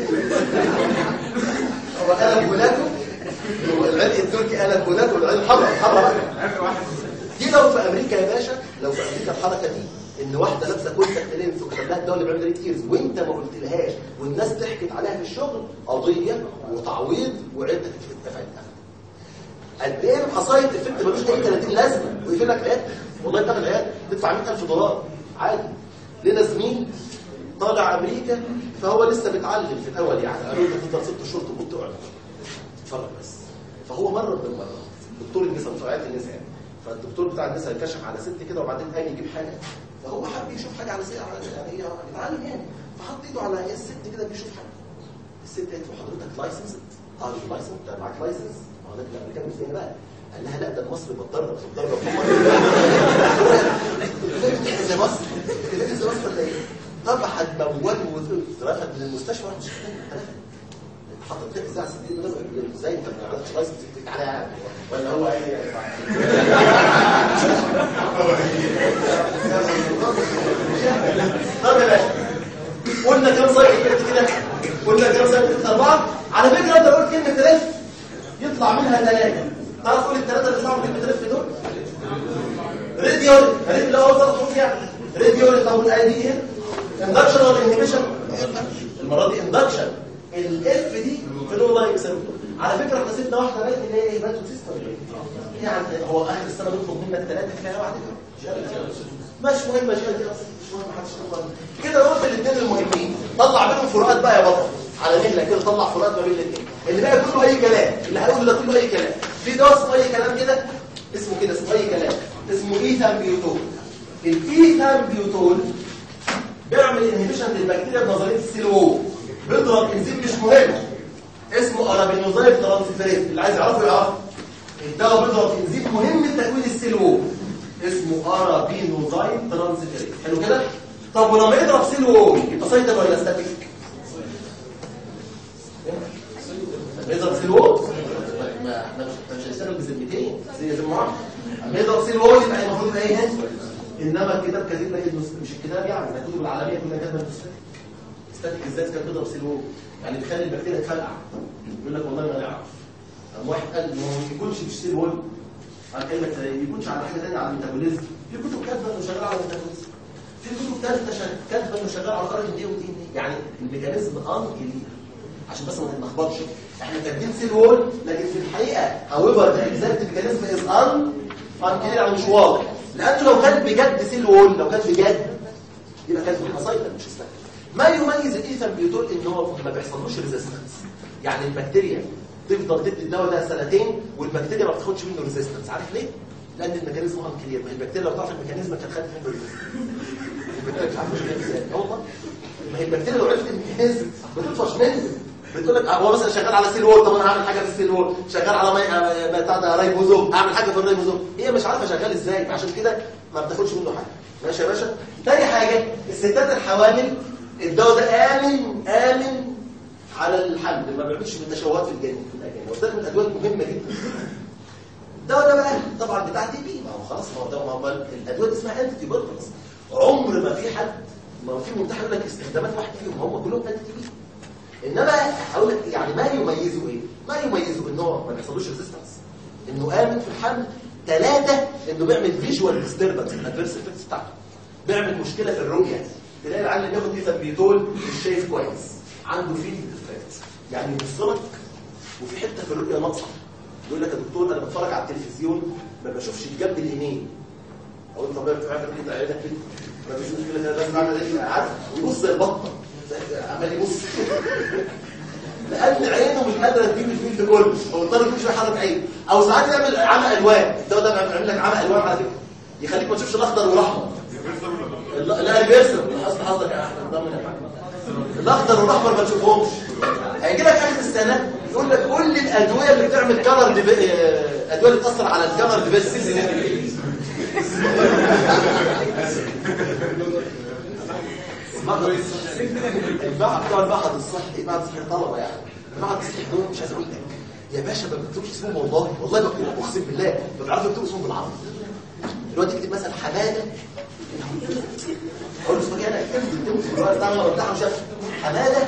هو قلب ولاده العرق التركي قلب ولاده والعين حمراء حمراء دي لو في امريكا يا باشا لو في امريكا الحركه دي ان واحده لابسه كونتاكت لينس وكتب لها الدواء اللي بيعمل ريد تيرز وانت ما قلتلهاش والناس ضحكت عليها في الشغل قضيه وتعويض وعده اتفقت قد ايه حصايد افكت ملوش اي 30 لازمه ويقفل لك عيادتك والله تاخد عيادتك تدفع 100000 دولار عادي لنا زميل طالع امريكا فهو لسه بيتعلم في الاول يعني قالوا له تفضل ست شهور تقوم تقعد تتفرج بس فهو مره بالمره دكتور النساء متابعات النساء يعني فالدكتور بتاع النساء كشف على ست كده وبعدين قام يجيب حاجه فهو حب يشوف حاجه على ست يعني هي بيتعلم يعني فحط ايده على هي الست كده بيشوف حاجه الست قالت له حضرتك لايسنس اه لايسنس انت معاك لايسنس ما هو ده الامريكان مش زي بقى قال لها لا ده المصري بتدرب بتدرب زي مصر زي مصر ولا ايه طب هتموته وترفد من المستشفى مش حطت فيك ساعه 60 دولار ازاي انت ما عملتش لايسنس على ولا هو ايه طب يا باشا قلنا كام سايكل كده قلنا كام سايكل اربعه على فكره انت قلت كلمه رف يطلع منها ثلاثه تعرف تقول الثلاثه اللي يطلعوا كلمه رف دول راديول راديول اللي هو صوت يعني راديول طب الايه دي ايه اندكشن ولا انهبيشن المره دي اندكشن الاف دي في لو لايك سيرفر على فكره احنا سيبنا واحده بقت اللي هي باتو سيستم يعني هو اخر السنه بيطلب منك ثلاثه كفايه بعد كده مش مهم مش دي اصلا مش مهم محدش يطلب كده دول الاثنين المهمين طلع بينهم فروقات بقى يا بطل على مهلك كده طلع فروقات ما بين الاثنين اللي بقى كله اي كلام اللي هيقول ده كله اي كلام في دواء اسمه اي كلام كده اسمه كده اسمه اي كلام اسمه ايثان بيوتول الايثان بيوتول بيعمل انهبيشن للبكتيريا بنظريه السيل وول بيضرب انزيم مش مهم اسمه ارابينوزايد ترانسفيريز اللي عايز يعرفه يعرفه الدواء بيضرب انزيم مهم لتكوين السيل وول اسمه ارابينوزايد ترانسفيريز حلو كده طب ولما يضرب سيل وول يبقى سايتر ولا ستاتيك اشتغل بذمتين زي زي ما اما يضرب سيل وول يبقى المفروض يبقى ايه هنا انما الكتاب كاتب لك انه مش الكتاب يعني ده الكتب العالميه كلها كاتبه انه ستاتيك ستاتيك ازاي كانت بتضرب سيل وول يعني بيخلي البكتيريا تفرقع يقول لك والله ما نعرف قام واحد قال ما هو ما يكونش مش سيل وول قال قال لك ما يكونش على حاجه ثانيه على الميتابوليزم في كتب كاتبه انه شغال على الميتابوليزم في كتب ثالثه شغ- كاتبه انه شغال على ار ان دي ودي يعني الميكانيزم ان كلير عشان بس ما نتلخبطش احنا كاتبين سيل وول لكن في الحقيقه however the exact mechanism is un unclear يعني مش واضح لانه لو كان بجد سيل وول لو كان بجد يبقى كان في حصيله مش استنى ما يميز الايثان بيوتول ان هو ما بيحصلوش ريزيستنس يعني البكتيريا تفضل تدي الدواء ده سنتين والبكتيريا ما بتاخدش منه ريزيستنس عارف ليه؟ لان الميكانيزم ان كلير ما هي البكتيريا لو تعرف الميكانيزم كانت خدت منه ريزيستنس البكتيريا مش عارفه مش ازاي اه والله ما هي البكتيريا لو عرفت الميكانيزم بتطفش منه بتقول لك هو مثلا شغال على سيل وول طب انا هعمل حاجه في السيل وول شغال على مي... آه، بتاع ده رايبوزوم اعمل حاجه في الرايبوزوم هي مش عارفه شغال ازاي عشان كده ما بتاخدش منه حاجه ماشي يا باشا تاني حاجه الستات الحوامل الدواء ده امن امن على الحمل ما بيعملش بالتشوهات في الجنين في الاجنه وده من الادويه المهمه جدا الدواء ده بقى طبعا بتاع تي بي ما هو خلاص ما هو ده ما هو الادويه دي اسمها انتي تيوبركلوز عمر ما في حد ما هو في منتحر يقول لك استخدامات واحد فيهم هم كلهم انتي تي بي انما هقول لك يعني ما يميزه ايه ما يميزه ان هو ما بيحصلوش ريزيستنس انه امن في الحمل ثلاثه انه بيعمل فيجوال ديستربنس الادفيرس افكتس بتاعته بيعمل مشكله في الرؤيه تلاقي العيال اللي بياخد ايثابيتول مش شايف كويس عنده فيلد افكت يعني يبص لك وفي حته في الرؤيه ناقصه يقول لك يا دكتور انا بتفرج على التلفزيون ما بشوفش الجنب اليمين اقول له طب انت عارف كده عينك كده ما بشوفش كده كده لازم اعمل ايه عارف يبص زي البطه عمال يبص لان عينه مش قادره تجيب الفيلد كله هو اضطر كل شويه يحرك عينه او ساعات يعمل عمى الوان الدواء ده بيعمل لك عمى الوان على فكره يخليك ما تشوفش الاخضر والاحمر لا لا بيرسم اصل حظك يا احمد ضمن يا حاج الاخضر والاحمر ما تشوفهمش هيجي لك اخر السنه يقول لك كل الادويه اللي بتعمل كلر ديب... الادويه اللي بتاثر على الكلر ديفيس البعض بتوع المعهد الصحي معهد الصحي طلبه يعني المعهد الصحي دول مش عايز اقول لك يا باشا ما بكتبش اسمهم والله والله بكتب اقسم بالله ما بيعرفوا يكتبوا اسمهم بالعربي دلوقتي تكتب مثلا حماده اقول له اسمك ايه انا اكتبت اكتبت في الورقه بتاعنا ولا بتاعها مش عارف حماده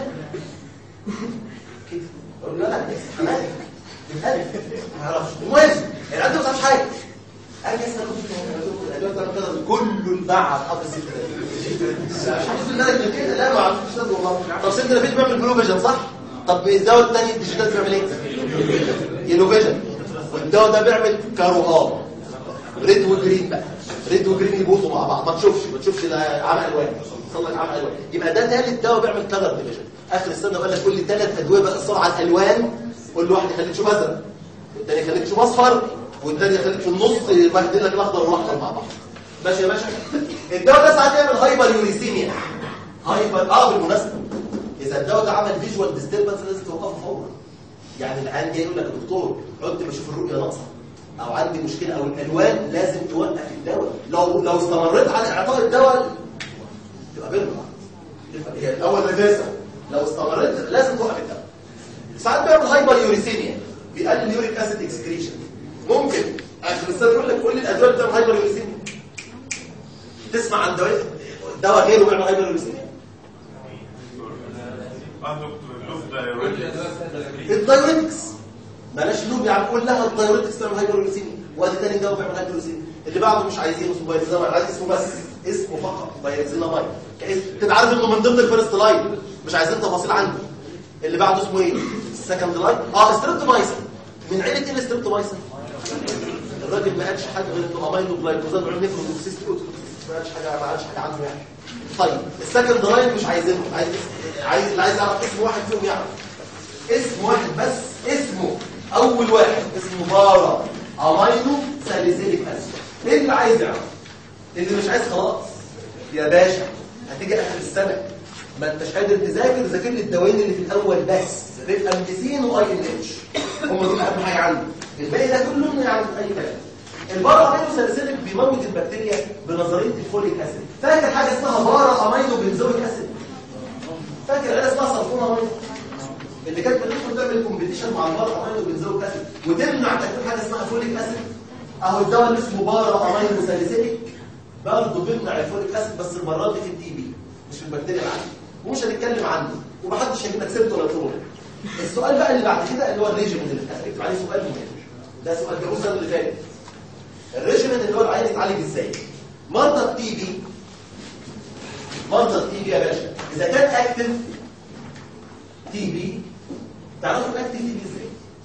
كده اقول له لا لا حماده بالالف ما يعرفش المهم يعني انت ما تعرفش حاجه اجي اسال الادويه بتاعت كده كله البعض حافظ مش حافظ بالك كده لا ما عرفتش ده والله طب سيدنا نبيل بيعمل بلو فيجن صح طب الدواء الثاني الديجيتال بيعمل ايه يلو فيجن والدواء ده بيعمل كاروهات ريد وجرين بقى ريد وجرين يبوظوا مع بعض ما تشوفش ما تشوفش ده عمى الوان يحصل لك عمى الوان يبقى ده ثالث دواء بيعمل كلر ديفيجن اخر السنه قال لك كل ثلاث ادويه بيأثروا على الالوان كل واحد يخليك تشوف ازرق والثاني يخليك تشوف اصفر والثاني يخليك في النص يبهدل لك الاخضر والاحمر مع بعض ماشي يا باشا الدواء ده ساعات يعمل هايبر يوريسيميا هايبر اه بالمناسبه اذا الدواء ده عمل فيجوال ديستربنس لازم توقفه فورا يعني العيان جاي يقول لك يا دكتور عدت بشوف الرؤيه ناقصه او عندي مشكله او الالوان لازم توقف الدواء لو لو استمريت على اعطاء الدواء تبقى بيرجع هي الاول ريفيرسال لو استمريت لازم توقف الدواء ساعات بيعمل هايبر يوريسيميا بيقلل اليوريك اسيد اكسكريشن ممكن اخر السنه يقول لك كل الادويه اللي بتعمل هايبر يوريسيميا تسمع عن دواء دواء غيره بيعمل هايبر يوريسيميا
اه دكتور اللوب دايوريتكس
الدايوريتكس بلاش لوب يعني كلها الدايوريتكس تعمل هايبروليسيميا وادي تاني دواء بيعمل هايبروليسيميا اللي بعده مش عايزينه اسمه بايرزينامايد عايز اسمه بس اسمه فقط بايرزينامايد كاسم تبقى عارف انه من ضمن الفيرست لاين مش عايزين تفاصيل عنه اللي بعده اسمه ايه السكند لاين اه ستريبتومايسين من عيله ايه الستريبتومايسين الراجل ما قالش حاجه غير انه امينو جلايكوزان وعمل نيفروتوكسيستي ما قالش حاجه ما قالش حاجه عنه يعني طيب السكند لاين مش عايزينه عايز عايز اللي عايز يعرف اسم واحد فيهم يعرف اسم واحد بس اسمه اول واحد اسمه بارا امينو ساليسيليك اسيد ايه اللي عايز يعرف اللي مش عايز خلاص يا باشا هتيجي اخر السنه ما انتش قادر تذاكر ذاكر لي الدوايين اللي في الاول بس ريفامبيسين واي ان اتش هم دول اهم حاجه عندي الباقي ده كله يعني اي كلام البارا امينو ساليسيليك بيموت البكتيريا بنظريه الفوليك اسيد فاكر حاجه اسمها بارا امينو بنزويك اسيد فاكر حاجه اسمها صلفون امينو اللي كانت بتدخل تعمل كومبيتيشن كومبيتيشن مع البارا امينو بنزويك اسيد وتمنع تكوين حاجه اسمها فوليك اسيد اهو الدواء اللي اسمه بارا امينو ساليسيليك برضه بيمنع الفوليك اسيد بس المره دي في التي بي مش في البكتيريا العاديه ومش هنتكلم عنه ومحدش هيجيب لك سيرته ولا طول السؤال بقى اللي بعد كده اللي هو الريجيمنت اللي اكتب عليه سؤال مهم ده سؤال جابوه السنه اللي فاتت الريجيمنت اللي هو العين يتعالج ازاي مرضى التي بي مرضى التي بي يا باشا اذا كان اكتف تي بي تعرفوا الاكتف تي بي ازاي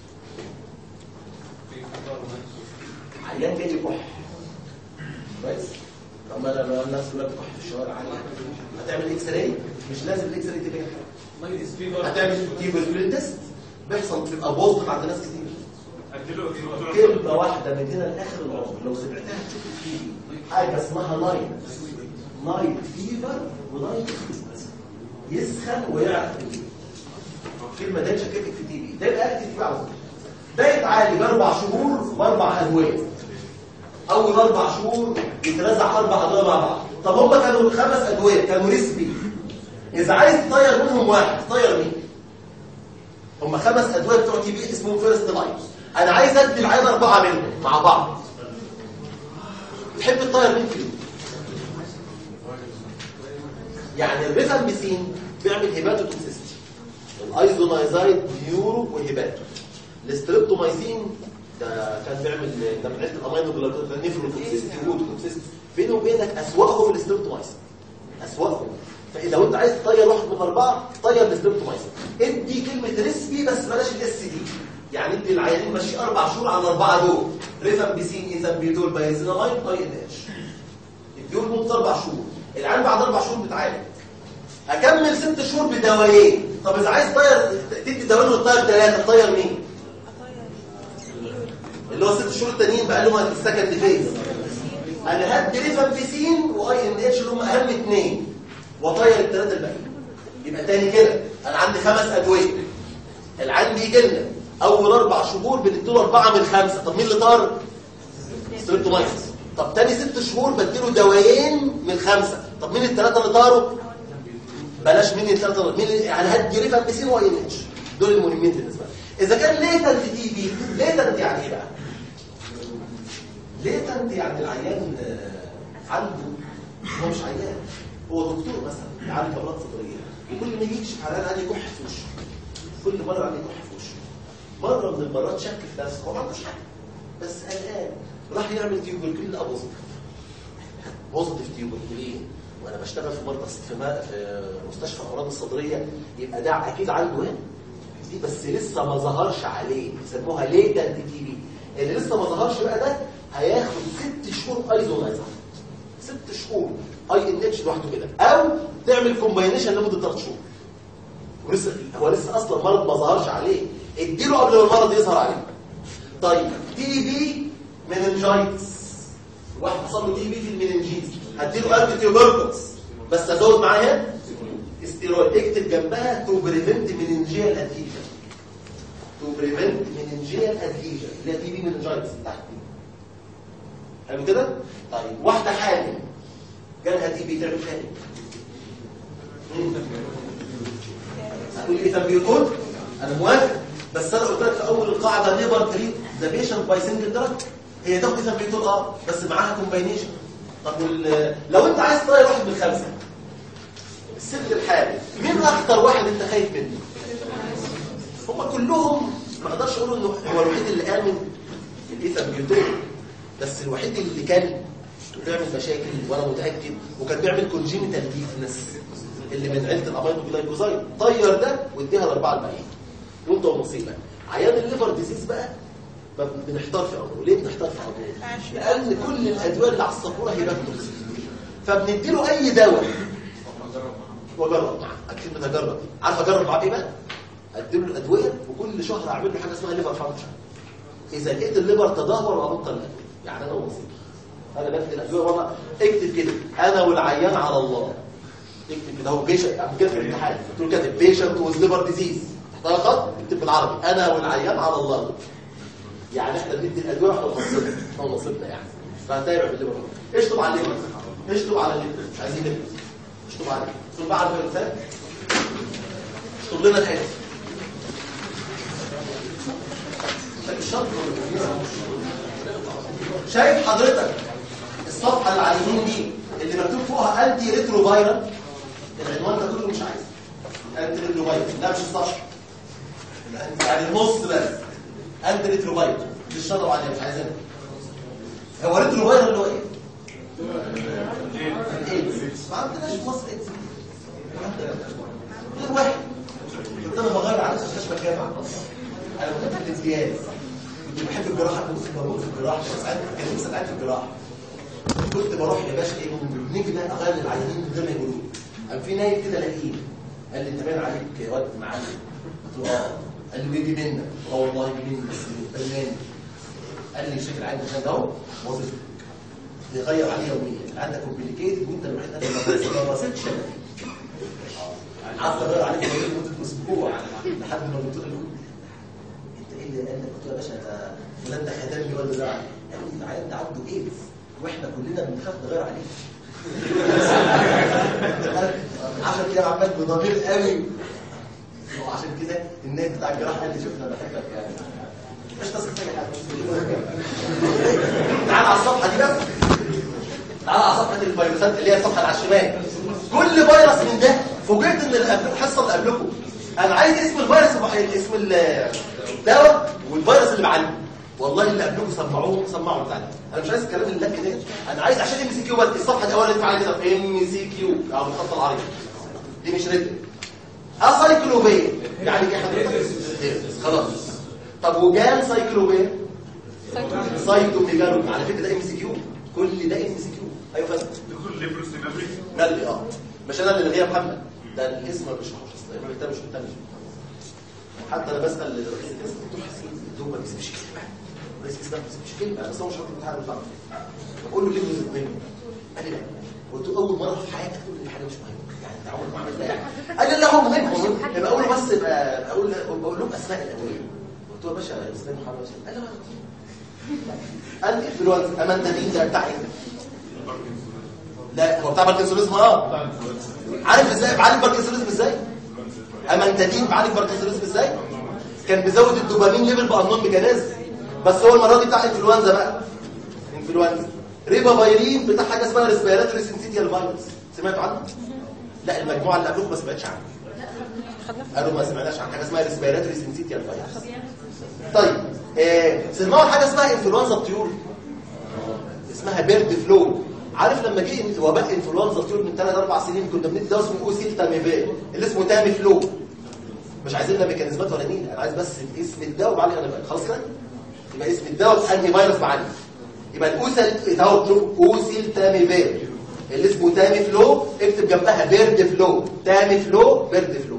عيان جاي يكح كويس طب ما لما الناس كلها بتكح في الشوارع عادي هتعمل اكس راي مش لازم الاكس راي تبقى هتعمل تيبل تيست بيحصل بتبقى بوزيتيف عند ناس كتير
اديله
كلمة واحدة من هنا لآخر العمر لو سمعتها تشوف فيه حاجة اسمها نايت نايت فيفر ونايت يسخن ويعرف الكلمة دي شككك في تي بي ده يبقى اكتب فيه على طول ده يتعالج اربع شهور باربع ادوية اول اربع شهور يترزع اربع ادوية مع بعض طب هم كانوا خمس ادوية كانوا ريسبي اذا عايز تطير منهم واحد تطير مين هم خمس ادويه بتوع تي بي اسمهم فيرست لاين انا عايز ادي العيان اربعه منهم مع بعض تحب تطير مين فيهم يعني الريفامبيسين بيعمل هيباتوتوكسيستي الايزونايزايد نيورو وهيباتو الاستريبتومايسين ده كان بيعمل ده من عيله الامينو جلايكوزيد نيفروتوكسيستي ووتوكسيستي بيني وبينك اسوأهم الاستريبتومايسين اسوأهم فاذا انت عايز تطير واحد من اربعه طير الاستريبتومايسين ادي كلمه ريسبي بس بلاش الاس دي يعني ادي العيانين ماشي اربع شهور على الاربعه دول ريفامبيسين ايثامبيتول بايزينامايد اي ان اتش اديهم مده اربع شهور العيان بعد اربع شهور بتعالج اكمل ست شهور بدوايين طب اذا عايز تطير تدي دوايين وتطير ثلاثه تطير مين اللي هو ست شهور التانيين بقى لهم السكند فيز انا هدي ريفامبيسين واي ان اتش اللي هم اهم اثنين واطير الثلاثه الباقيين يبقى تاني كده انا عندي خمس ادويه العيان بيجي لنا اول اربع شهور بنديله اربعه من خمسه طب مين اللي طار ستريبتومايسيس طب تاني ست شهور بديله دوايين من خمسه طب مين الثلاثه اللي طاروا بلاش مين الثلاثه مين اللي- يعني هدي ريفامبيسين واي ان اتش دول المهمين بالنسبه لي اذا كان ليتنت تي بي ليتنت يعني ايه بقى ليتنت يعني العيان آه، عنده هو مش عيان هو دكتور مثلا يعالج امراض صدريه وكل ما يجي يكشف على العيان يكح في وشه كل مره عليه يكح في وشه مره من المرات شك في نفسه هو ما عندوش حاجه بس قلقان راح يعمل تيوبركلين لقى بوزيتيف بوزيتيف تيوبركلين وانا بشتغل في مركز في, ما في مستشفى الامراض الصدريه يبقى ده اكيد عنده ايه دي بس لسه ما ظهرش عليه يسموها ليتنت تي بي اللي لسه ما ظهرش بقى ده هياخد ست شهور ايزونايزر ست شهور اي ان اتش لوحده كده او تعمل كومباينيشن لمده ثلاث شهور ولسه هو لسه اصلا مرض ما ظهرش عليه اديله قبل ما المرض يظهر عليه طيب تي بي مننجايتس واحد حصل له تي بي في المننجيز هديله انتي تيوبركلز بس ازود معاها استيرويد اكتب جنبها تو بريفنت مننجيال ادهيجن تو بريفنت مننجيال ادهيجن اللي هي تي بي مننجايتس تحت دي حلو كده طيب واحده حامل جالها تي بي تعمل تاني هتقول لي ثمبيوتول انا موافق بس انا قلت لك في اول القاعده نيفر تريت ذا بيشنت باي سنجل دراج هي تاخد ثمبيوتول اه بس معاها كومباينيشن طب وال- لو انت عايز تطير واحد من خمسه الست الحامل مين اكتر واحد انت خايف منه هم كلهم ما اقدرش اقول انه هو الوحيد اللي امن الايثامبيوتول بس الوحيد اللي كان بيعمل مشاكل وانا متاكد وكان بيعمل كونجينيتال ديفنس اللي من عيله الامينو جلايكوزايد طير ده واديها الاربعه الباقيين وانت والمصيبه عيان الليفر ديزيز بقى ما بنحتار في امره ليه بنحتار في امره لان كل الادويه اللي على السبوره هي باكتوكسين فبنديله اي دواء واجرب معاه اكيد بتجرب عارف اجرب معاه ايه بقى اديله الادويه وكل شهر اعمل له حاجه اسمها ليفر فانكشن اذا لقيت الليفر تدهور وابطل الادويه يعني انا ومصيبه انا بكتب الادويه وانا اكتب كده انا والعيان على الله اكتب كده هو بيشنت قبل كده في الامتحان قلت له كاتب بيشنت ويز ليفر ديزيز تحتها خط اكتب بالعربي انا والعيان على الله يعني احنا بندي الادويه واحنا ونصيبنا احنا ونصيبنا يعني فهتابع بالليفر اشطب على الليفر اشطب على الليفر مش عايزين ليفر اشطب عليه اشطب بقى على الفيروسات اشطب لنا تاني الشرط شايف حضرتك الصفحه اللي على اليمين دي اللي مكتوب فوقها انتي ريترو فايرال العنوان ده كله مش عايز انتي ريترو فايرال ده مش الصفحه يعني النص بس انتي ريترو فايرال دي الشطر عليها مش عايزينها هو ريترو فايرال اللي هو ايه؟ الايدز ما عندناش في مصر ايدز غير واحد كنت انا بغير على مستشفى الجامعه انا كنت في الامتياز كنت بحب الجراحه كنت بموت في الجراحه بس ساعات كان نفسي اتعلم في الجراحه كنت بروح يا باشا ايه بنيجي بقى اغير العيانين من غير ما يقولوا لي. قام في نايم كده لاقيه قال لي انت باين عليك يا واد معلم قلت له اه قال لي بيجي منك اه والله بيجي منك بس فنان قال لي شكل العين ده اهو وظيفه يغير عليه يوميا عندك كومبليكيتد وانت الوحيد اللي ما رصيتش قعدت اغير عليك لمده اسبوع لحد ما الدكتور قال له انت ايه اللي قال لك قلت له يا باشا ده فلان ده خدمني ولا ده قال لي العيان ده عنده ايدز واحنا كلنا بنخاف نغير عليه 10 ايام عمال بضمير قوي وعشان كده الناس بتاع الجراحه قال لي شوف انا بحبك يعني مش تصل اي حاجه تعال على الصفحه دي بقى تعال على صفحه الفيروسات اللي هي الصفحه اللي على الشمال كل فيروس من ده فوجئت ان اللي قبل- الحصه اللي قبلكم انا عايز اسم الفيروس وبح- اسم ال- الدواء والفيروس اللي معاه والله اللي قبلكم سمعوه سمعوا بتاعنا انا مش عايز الكلام اللي لك ده انا عايز عشان ام سي كيو بس الصفحه الاولانيه اللي معايا كده ام سي كيو او الخط العريض دي مش ريتم اسايكلوبيه يعني ايه حضرتك خلاص طب وجان سايكلوبيه سايتوميجالو على فكره ده ام سي كيو كل ده ام سي كيو ايوه فاهم
دكتور ليبروس ميموري
قال لي اه مش انا اللي لغيها محمد ده الاسم ما بيشرحوش اصلا الراجل ده مش مهتم حتى انا بسال الرئيس الاسم دكتور حسين الدكتور ما بيسيبش كلمه رئيس الاسلام ما بيسيبش كلمه بس هو مش راجل بتاع البتاع بقول له ليه جزء مهم قال لي لا قلت له اول مره في حياتك تقول لي حاجه مش مهمه يعني انت عمرك ما عملت يعني قال لي لا هو مهم هو مهم يبقى اقول له بس يبقى اقول بقول لهم اسماء الاوليه قلت له يا باشا اسلام محمد رسول قال لي لا قال لي انفلونزا اما انت مين ده بتاع ايه لا هو بتاع باركنسونيزم اه عارف ازاي بعالج باركنسونيزم ازاي اما انت دين بعالج باركنسونيزم ازاي كان بيزود الدوبامين ليفل بانون ميكانيزم بس هو المره دي بتاع انفلونزا بقى انفلونزا ريبا فايرين بتاع حاجه اسمها ريسبيراتوري سنسيتيال فيروس سمعتوا عنه لا المجموعه اللي قبلكم ما سمعتش عنها قالوا ما سمعناش عن حاجه اسمها ريسبيراتوري سنسيتيال فيروس طيب آه سمعوا حاجه اسمها انفلونزا الطيور اسمها بيرد فلو عارف لما جه وباء انفلونزا الطيور من 3 4 سنين كنا بندي دواء اسمه اوسيل تاميفيل اللي اسمه تامي فلو مش عايزين لا ميكانيزمات ولا نيل انا عايز بس اسم الدواء وبعدين انا خلاص كده يبقى اسم الدواء انهي فيروس معانا يبقى الاوسل اهو اوسيل تاميفيل اللي اسمه تامي فلو اكتب جنبها بيرد فلو تامي فلو بيرد فلو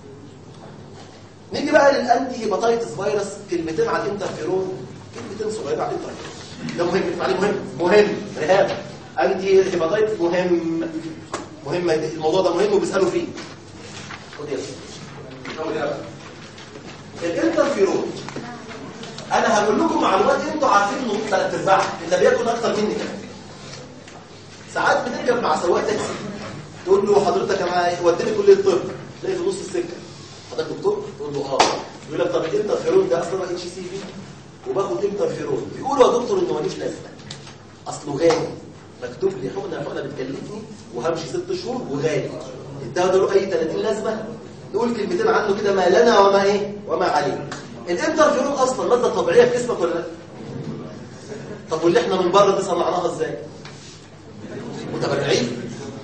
نيجي بقى للانتي هيباتيتس فيروس كلمتين على الانترفيرون كلمتين صغيرين على الانترفيرون ده مهم عليه مهم مهم رهاب انتي هيباتيتس مهم مهم الموضوع ده مهم وبيسالوا فيه خد يا سيدي. خد يا سيدي. الانترفيرون انا هقول لكم معلومات انتوا عارفين انه ثلاث ارباعها اللي بياكل اكتر مني كمان ساعات بتركب مع سواق تاكسي تقول له حضرتك انا وديني كليه الطب تلاقي في نص السكه حضرتك دكتور تقول له اه يقول لك طب الانترفيرون ده اصلا اتش سي في وباخد انترفيرون بيقولوا يا دكتور انه ملوش لازمه اصله غالي مكتوب لي حقنه حقنه بتكلفني وهمشي ست شهور وغالي الدواء ده له اي 30 لازمه نقول كلمتين عنه كده ما لنا وما ايه وما عليه الانترفيرون اصلا ماده طبيعيه في جسمك ولا لا طب واللي احنا من بره دي صنعناها ازاي متبرعين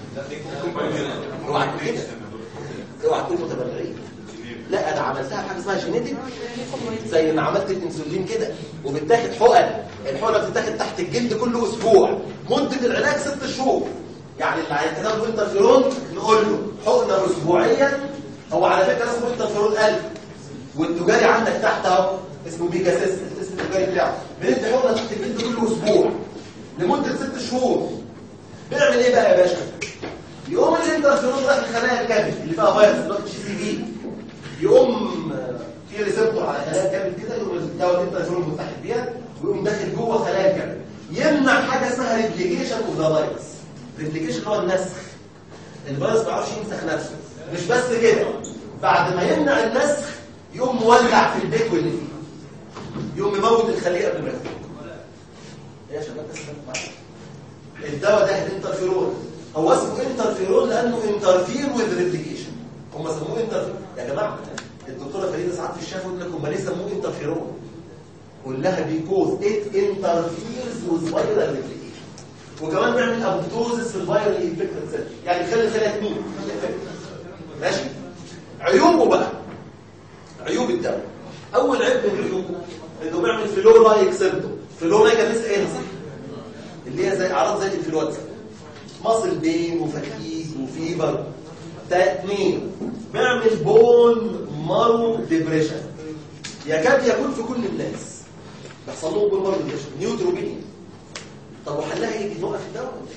اوعى تقول كده اوعى تقول متبرعين لا انا عملتها حاجه اسمها جينيتك زي ما عملت الانسولين كده وبتاخد حقن الحقنه بتتاخد تحت الجلد كل اسبوع مده العلاج ست شهور يعني اللي عايز تاخد انترفيرون نقول له حقنه اسبوعيا هو على فكره اسمه انترفيرون 1000 والتجاري عندك تحت اهو اسمه بيجاسيس الاسم التجاري بتاعه بندي حقنه تحت الجلد كل اسبوع لمده ست شهور بيعمل ايه بقى يا باشا يقوم الانترفيرون راح لخلايا الكبد اللي فيها فيروس اللي هو اتش سي في يقوم في ريسبتور على خلايا الكبد كده يقوم الدواء الانترفيرون متحد بيها ويقوم داخل جوه خلايا الكبد يمنع حاجه اسمها ريبليكيشن اوف ذا فيروس ريبليكيشن هو النسخ الفيروس ما بيعرفش ينسخ نفسه مش بس كده بعد ما يمنع النسخ يقوم مولع في البيت واللي فيه يقوم مموت الخليه قبل ما يخرج يا شباب بس معايا. الدواء ده الانترفيرون هو اسمه انترفيرون لانه انترفير وذ ريبليكيشن هم سموه انترفير يا جماعه الدكتوره فريده ساعات في الشفا يقول لك هم ليه سموه انترفيرون كلها بيكوز ات انترفيرز وذ فايرال ريبليكيشن وكمان بيعمل ابوبتوزس في الفايرال انفكتد سيل يعني يخلي الخلايا تموت ماشي عيوبه بقى عيوب الدواء اول عيب من عيوبه انه بيعمل فلو لايك سيمبتوم فلو لايك لسه قايلها صح اللي هي زي اعراض زي الانفلونزا مصل بين وفتيج وفيبر تا اتنين بيعمل بون مارو ديبريشن يكاد يكون في كل الناس بيحصل لهم بون مارو ديبريشن نيوتروبينيا طب وحلها ايه نوقف الدواء ولا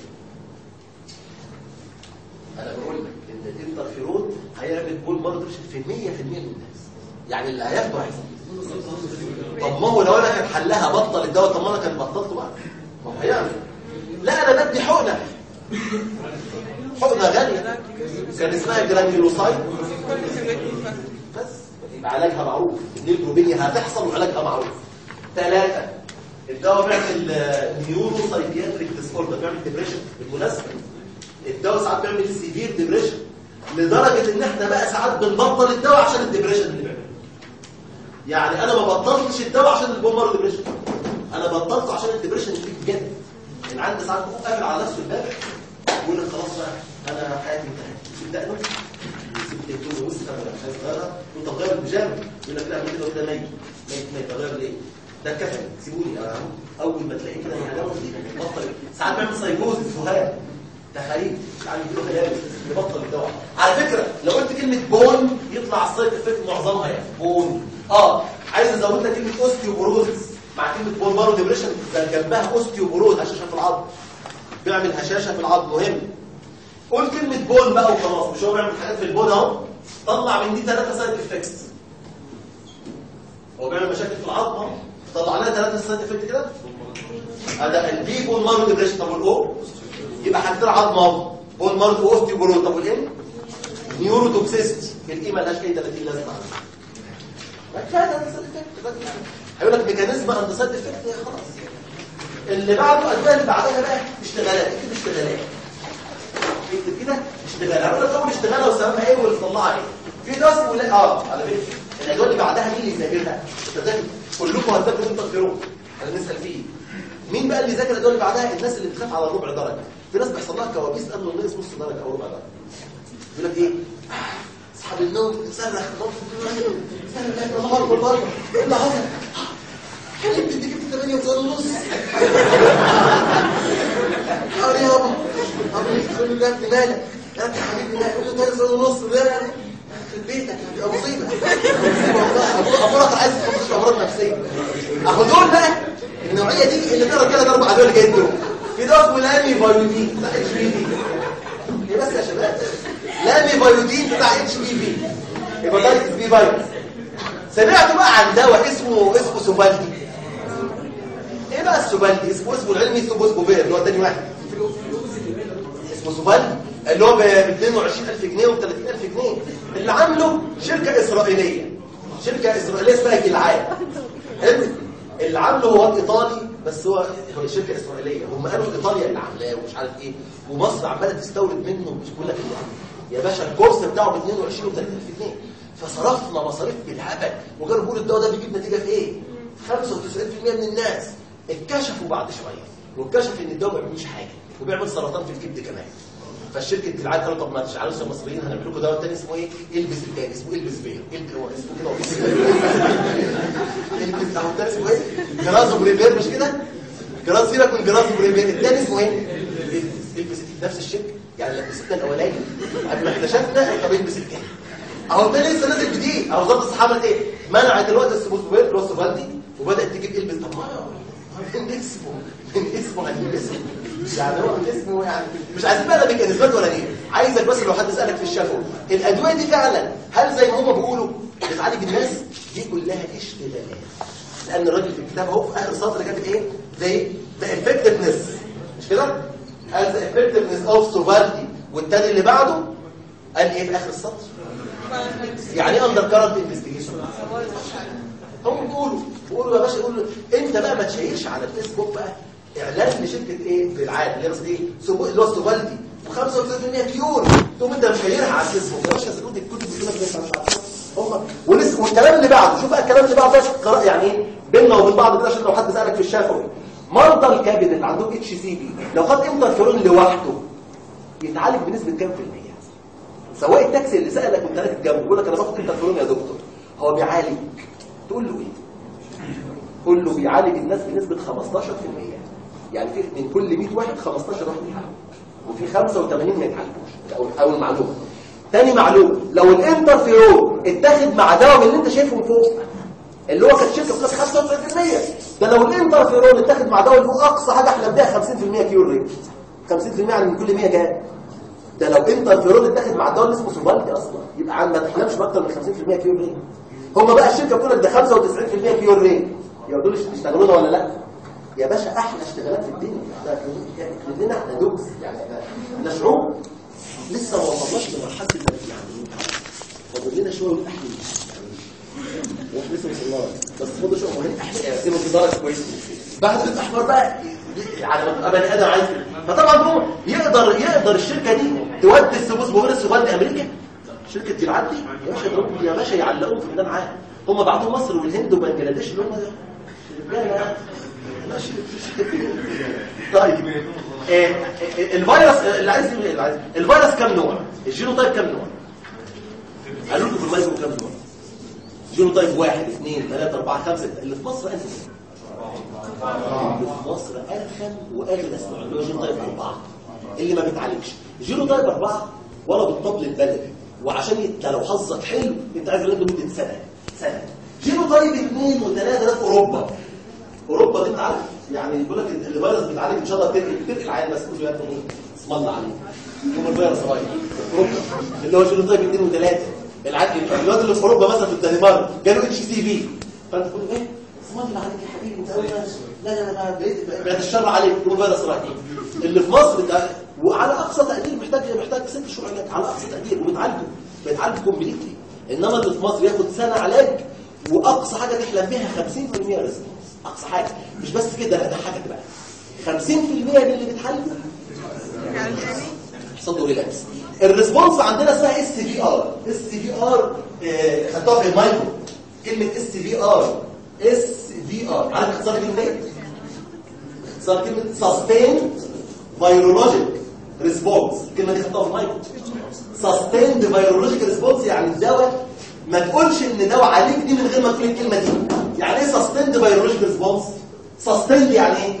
إيه؟ انا بقول لك ان الانترفيرون هيعمل بون مارو ديبريشن في 100% من الناس يعني اللي هياخده هيحصل طب ما هو لو انا كان حلها بطل الدواء طب ما انا كان بطلته بقى ما هو هيعمل لا انا بدي حقنه حقنه غاليه كان اسمها جرانيولوسايد بس يبقى علاجها معروف النيوتروبينيا هتحصل وعلاجها معروف ثلاثه الدواء بيعمل نيورو سايكياتريك ديس اوردر بيعمل ديبريشن بالمناسبه الدواء ساعات بيعمل سيفير ديبريشن لدرجه ان احنا بقى ساعات بنبطل الدواء عشان الديبريشن اللي بيعمله يعني انا ما بطلتش الدواء عشان البومر ديبريشن انا بطلته عشان الديبريشن اللي فيه بجد اللي عندي ساعات بقوم قافل على نفسه الباب يقول لك خلاص بقى انا حياتي انتهت يسيب دقنه يسيب تليفونه وسط انا مش عايز اغيرها وانت غير البيجامه يقول لك لا اعمل كده وكده ميت ميت ميت اغير ليه؟ ده الكفن سيبوني انا اول ما تلاقيه كده يعني بطل ساعات بيعمل سايكوزس وهاب تخيل يعني يجيله هلاوس يبطل الدواء على فكره لو قلت كلمه بون يطلع السايد افكت معظمها يعني بون اه عايز ازود لك كلمه اوستيوبوروزس مع كلمه بون مارو ديبريشن جنبها اوستيوبوروز هشاشه في العظم بيعمل هشاشه في العظم مهم قول كلمه بون بقى وخلاص مش هو بيعمل حاجات في البون اهو طلع من دي ثلاثه سايد افكتس هو بيعمل مشاكل في العظم اهو طلع لنا ثلاثه سايد افكت كده هذا البي بون مارو ديبريشن طب والاو يبقى حاجتين عظم اهو بون مارو واوستيوبوروز طب والام نيورو توكسيستي الايه مالهاش اي 30 لازمه هيقول لك ميكانيزم اند سايد افكت خلاص اللي بعده الادويه اللي بعدها بقى اشتغالات اكتب اشتغالات اكتب كده اشتغالات هقول لك اول اشتغاله وسببها ايه واللي طلعها ايه في ناس يقول لك اه على فكره الادويه اللي بعدها مين اللي يذاكرها انت كلكم هتذاكروا انت تذاكروا انا نسال فيه مين بقى اللي ذاكر الادويه اللي بعدها الناس اللي بتخاف على ربع درجه في ناس بيحصل لها كوابيس قبل ما نص درجه او ربع درجه يقول لك ايه اصحاب النوم صرخ صرخ الله اكبر الله ايه اللي حصل حبيبتي انت جبت 8 وزاد ونص يا يابا ابني تقول له لا ابني مالك لا انت حبيبي لا يقول له 8 وزاد ونص لا في بيتك هتبقى مصيبه مصيبه والله ابوك عايز تخش امراض نفسيه اهو دول بقى النوعيه دي اللي تقرا كده اربع دول جايين دول في ده اسمه لامي بايودين بتاع اتش بي في ايه بس يا شباب لامي بايودين بتاع اتش بي في هيباتايتس بي فيروس سمعتوا بقى عن دواء اسمه اسمه سوفالدي ايه بقى السوفالدي اسمه اسمه العلمي اسمه بوسبوفير اللي هو تاني واحد اسمه سوفالدي اللي هو ب 22000 جنيه و 30000 جنيه اللي عامله شركه اسرائيليه شركه اسرائيليه اسمها جلعاد حلو اللي عامله هو ايطالي بس هو هو شركه اسرائيليه هم قالوا ايطاليا اللي عاملاه ومش عارف ايه ومصر عماله تستورد منه مش كل لك يا باشا الكورس بتاعه ب 22 و 30000 جنيه فصرفنا مصاريف بالهبل وكانوا بيقولوا الدواء ده بيجيب نتيجه في ايه 95% من الناس اتكشفوا بعد شويه واكتشف ان الدواء ما بيعملش حاجه وبيعمل سرطان في الكبد كمان فالشركه جلعاد قالوا طب ما تشعلوش يا مصريين هنعمل لكم دواء تاني اسمه ايه البس التاني اسمه البس بير البس هو اسمه كده هو البس اهو التاني اسمه ايه جرازو بريبير مش كده جراز سيبك من جرازو بريبير التاني اسمه ايه البس نفس الشركه يعني لبستنا الاولاني قبل ما اكتشفنا طب البس التاني اهو ده لسه نازل جديد اهو وزاره الصحه عملت ايه منعت الوقت السبوسبوير اللي هو السوفالدي وبدات تجيب البس طب ما من اسمه من اسمه هنجيب اسمه يعني هو من اسمه يعني مش عايزين بقى لا ميكانيزمات ولا ايه عايزك بس لو حد سالك في الشفوي الادويه دي فعلا هل زي ما هم بيقولوا بتعالج الناس دي كلها اشتغالات لان الراجل في الكتاب اهو في اخر سطر كاتب ايه زي ذا افكتفنس مش كده قال ذا افكتفنس اوف سوفالدي والتاني اللي بعده قال ايه في اخر السطر يعني ايه اندر كارنت انفستيجيشن هم بيقولوا
وقولوا يا باشا قولوا انت بقى ما تشيرش على الفيسبوك بقى اعلان لشركه ايه في العالم اللي هي قصدي ايه سبو- اللي هو سوفالدي و95% بيور تقوم انت مشيرها على الفيسبوك يا باشا سكوت الكتب بتقول لك بس هم ولسه والكلام اللي بعده شوف بقى الكلام اللي بعده ده قراء يعني ايه بيننا وبين بعض كده عشان لو حد سالك في الشفوي مرضى الكبد اللي عندهم اتش سي بي لو خد انترفيرون لوحده يتعالج بنسبه كام في المية سواق التاكسي اللي سالك وانت راكب جنبه بيقول لك انا باخد انترفيرون يا دكتور هو بيعالج تقول له ايه قول له بيعالج الناس بنسبه 15% يعني في من كل 100 واحد 15 واحد يتعالج وفي 85 ما يتعالجوش ده اول اول معلومه تاني معلومه لو الانترفيرون اتاخد مع دواء من اللي انت شايفه من فوق اللي هو كانت شركه بتاخد 95% ده لو الانترفيرون اتاخد مع دواء اللي فوق اقصى حاجه احنا بنها 50% كيور ريت 50% يعني من كل 100 كام ده لو انترفيرون اتاخد مع الدواء اللي اسمه سوفالدي اصلا يبقى عن ما تحلمش باكتر من 50% كيور ريت هم بقى الشركه بتقول لك ده 95% كيور ريت يا دول يشتغلونا ولا لا يا باشا احلى اشتغالات في الدنيا ده كلنا احنا دوبس يعني احنا احنا شعوب لسه ما وصلناش لمرحله ال- يعني فاضل لنا شويه ونحلم واحنا لسه ما وصلناش بس فاضل شويه وهنبقى احنا يقسموا في درجه كويسه بعد الاحمر بقى يعني ما تبقى بني ادم عايز كده. فطبعا هو يقدر يقدر الشركه دي تودي السبوس بورس وودي امريكا شركه دي العدي يا باشا يضربوا- يا باشا يعلقوهم في ميدان عام هم بعتوا مصر والهند وبنجلاديش اللي هم رجاله ماشي طيب آه، آه، الفيروس آه، اللي عايز اللي عايز الفيروس كام نوع الجينوتايب كام نوع قالوا لكم في المايكرو كام نوع جينوتايب واحد اثنين ثلاثة أربعة خمسة اللي في مصر أنت اللي في مصر أرخم وأغلى ناس نوع اللي هو جينوتايب أربعة اللي ما بيتعالجش جينوتايب أربعة ولا بالطبل البلدي وعشان انت لو حظك حلو انت عايز العلاج لمدة سنة سنة جينوتايب اثنين وثلاثة ده في أوروبا اوروبا دي انت عارف يعني بيقول لك الفيروس بيتعالج ان شاء الله بتنقل بتنقل عين بس تقول له يا ابني ايه اسم الله عليك يوم الفيروس صغير في اوروبا اللي هو شنو طيب 2 و3 العادي الواد اللي في اوروبا مثلا في الدنمارك جاله اتش سي في فانت تقول له ايه اسم الله عليك يا حبيبي انت لا لا لا بقيت- بعد الشر عليك يوم الفيروس رايح اللي في مصر ده وعلى اقصى تقدير محتاج محتاج ست شهور علاج على اقصى تقدير وبيتعالجوا بيتعالجوا كومبليتلي انما اللي في مصر ياخد سنه علاج واقصى حاجه تحلم بيها 50% ريسبونس اقصى حاجه مش بس كده لا ده حاجه بقى 50% من اللي بيتحل يحصل له ريلاكس الريسبونس عندنا اسمها اس في ار اس في ار خدتوها في المايكرو كلمه اس في ار اس في ار عارف اختصار كلمه ايه اختصار كلمه سستين فيرولوجيك ريسبونس الكلمه دي خدتوها في المايكرو سستيند فيرولوجيك ريسبونس يعني الدواء ما تقولش ان دواء عليك دي من غير ما تقول الكلمه دي يعني ايه سستيند فيرولوجيك ريسبونس سستيند يعني ايه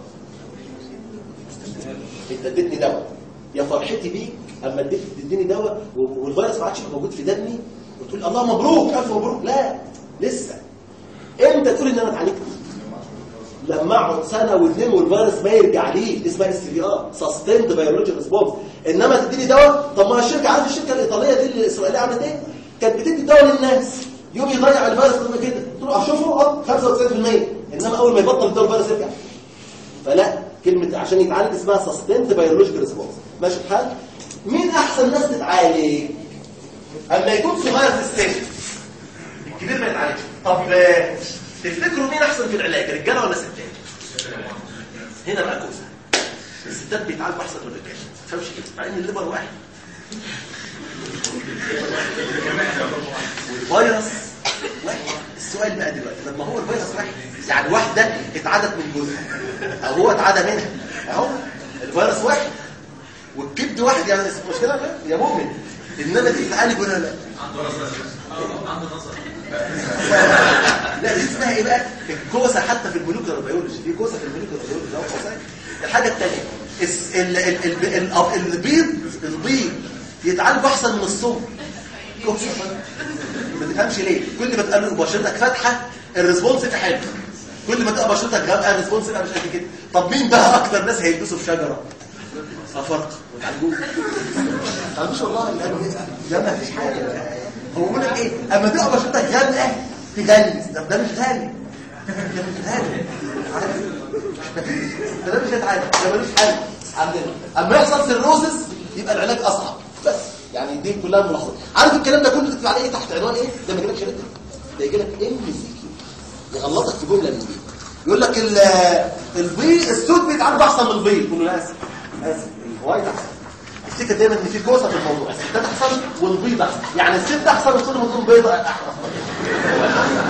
انت اديتني دواء يا فرحتي بيك اما اديت تديني دواء و- والفيروس ما عادش موجود في دمي وتقول الله مبروك الف مبروك لا لسه امتى تقول ان انا اتعالجت لما اقعد سنه واثنين والفيروس ما يرجع ليه اسمها اس في ار سستيند بيولوجي ريسبونس انما تديني دواء طب ما الشركه عارف الشركه الايطاليه دي الاسرائيليه عملت ايه كانت بتدي دواء للناس يوم يضيع الفيروس لما كده تروح اشوفه اه 95% انما اول ما يبطل الدواء الفيروس يرجع فلا كلمة عشان يتعالج اسمها سستنت بيولوجيكال ريسبونس ماشي الحال مين احسن ناس تتعالج اما يكون صغير في السن الكبير ما يتعالجش طب آه، تفتكروا مين احسن في العلاج رجاله ولا ستات هنا بقى كوسه الستات بيتعالجوا احسن من الرجاله ما تفهمش كده مع ان الليبر واحد والفيروس واحد السؤال بقى دلوقتي لما هو الفيروس واحد يعني واحده اتعدت من جوزها او هو اتعدى منها اهو الفيروس واحد والكبد واحد يعني مش كده يا مؤمن انما دي تتعالج ولا لا لا دي اسمها ايه بقى الكوسه حتى في الموليكولار بيولوجي في كوسه في الموليكولار بيولوجي اهو كوسه الحاجه الثانيه الس- ال- ال- ال- ال- البيض البيض يتعالج احسن من الصوم كوسه ما تفهمش ليه كل ما تبقى بشرتك فاتحه الريسبونس يبقى حلو كل ما تبقى بشرتك غامقه الريسبونس يبقى مش قد كده طب مين بقى اكتر ناس هيلبسوا في شجره افرق وتعالجوه ما فيش والله لا لا ما فيش حاجه هو بيقول لك ايه اما تبقى بشرتك غامقه تغلس ده ده مش غالي ده مش غالي عارف؟ ده ده مش هيتعالج ده ملوش حل عندنا اما يحصل سيروزس يبقى العلاج اصعب بس يعني دي كلها ملاحظات عارف الكلام ده كله تكتب عليه ايه تحت عنوان ايه ده ما يجيلكش رد ده يجيلك ام سي كيو يغلطك في جمله من دي يقول لك ال- البيض السود بيتعرض احسن من البيض تقول له لا اسف اسف الوايت احسن افتكر دايما ان في كوسه في الموضوع الستات احسن والبيض احسن يعني الست احسن والست المفروض بيض احسن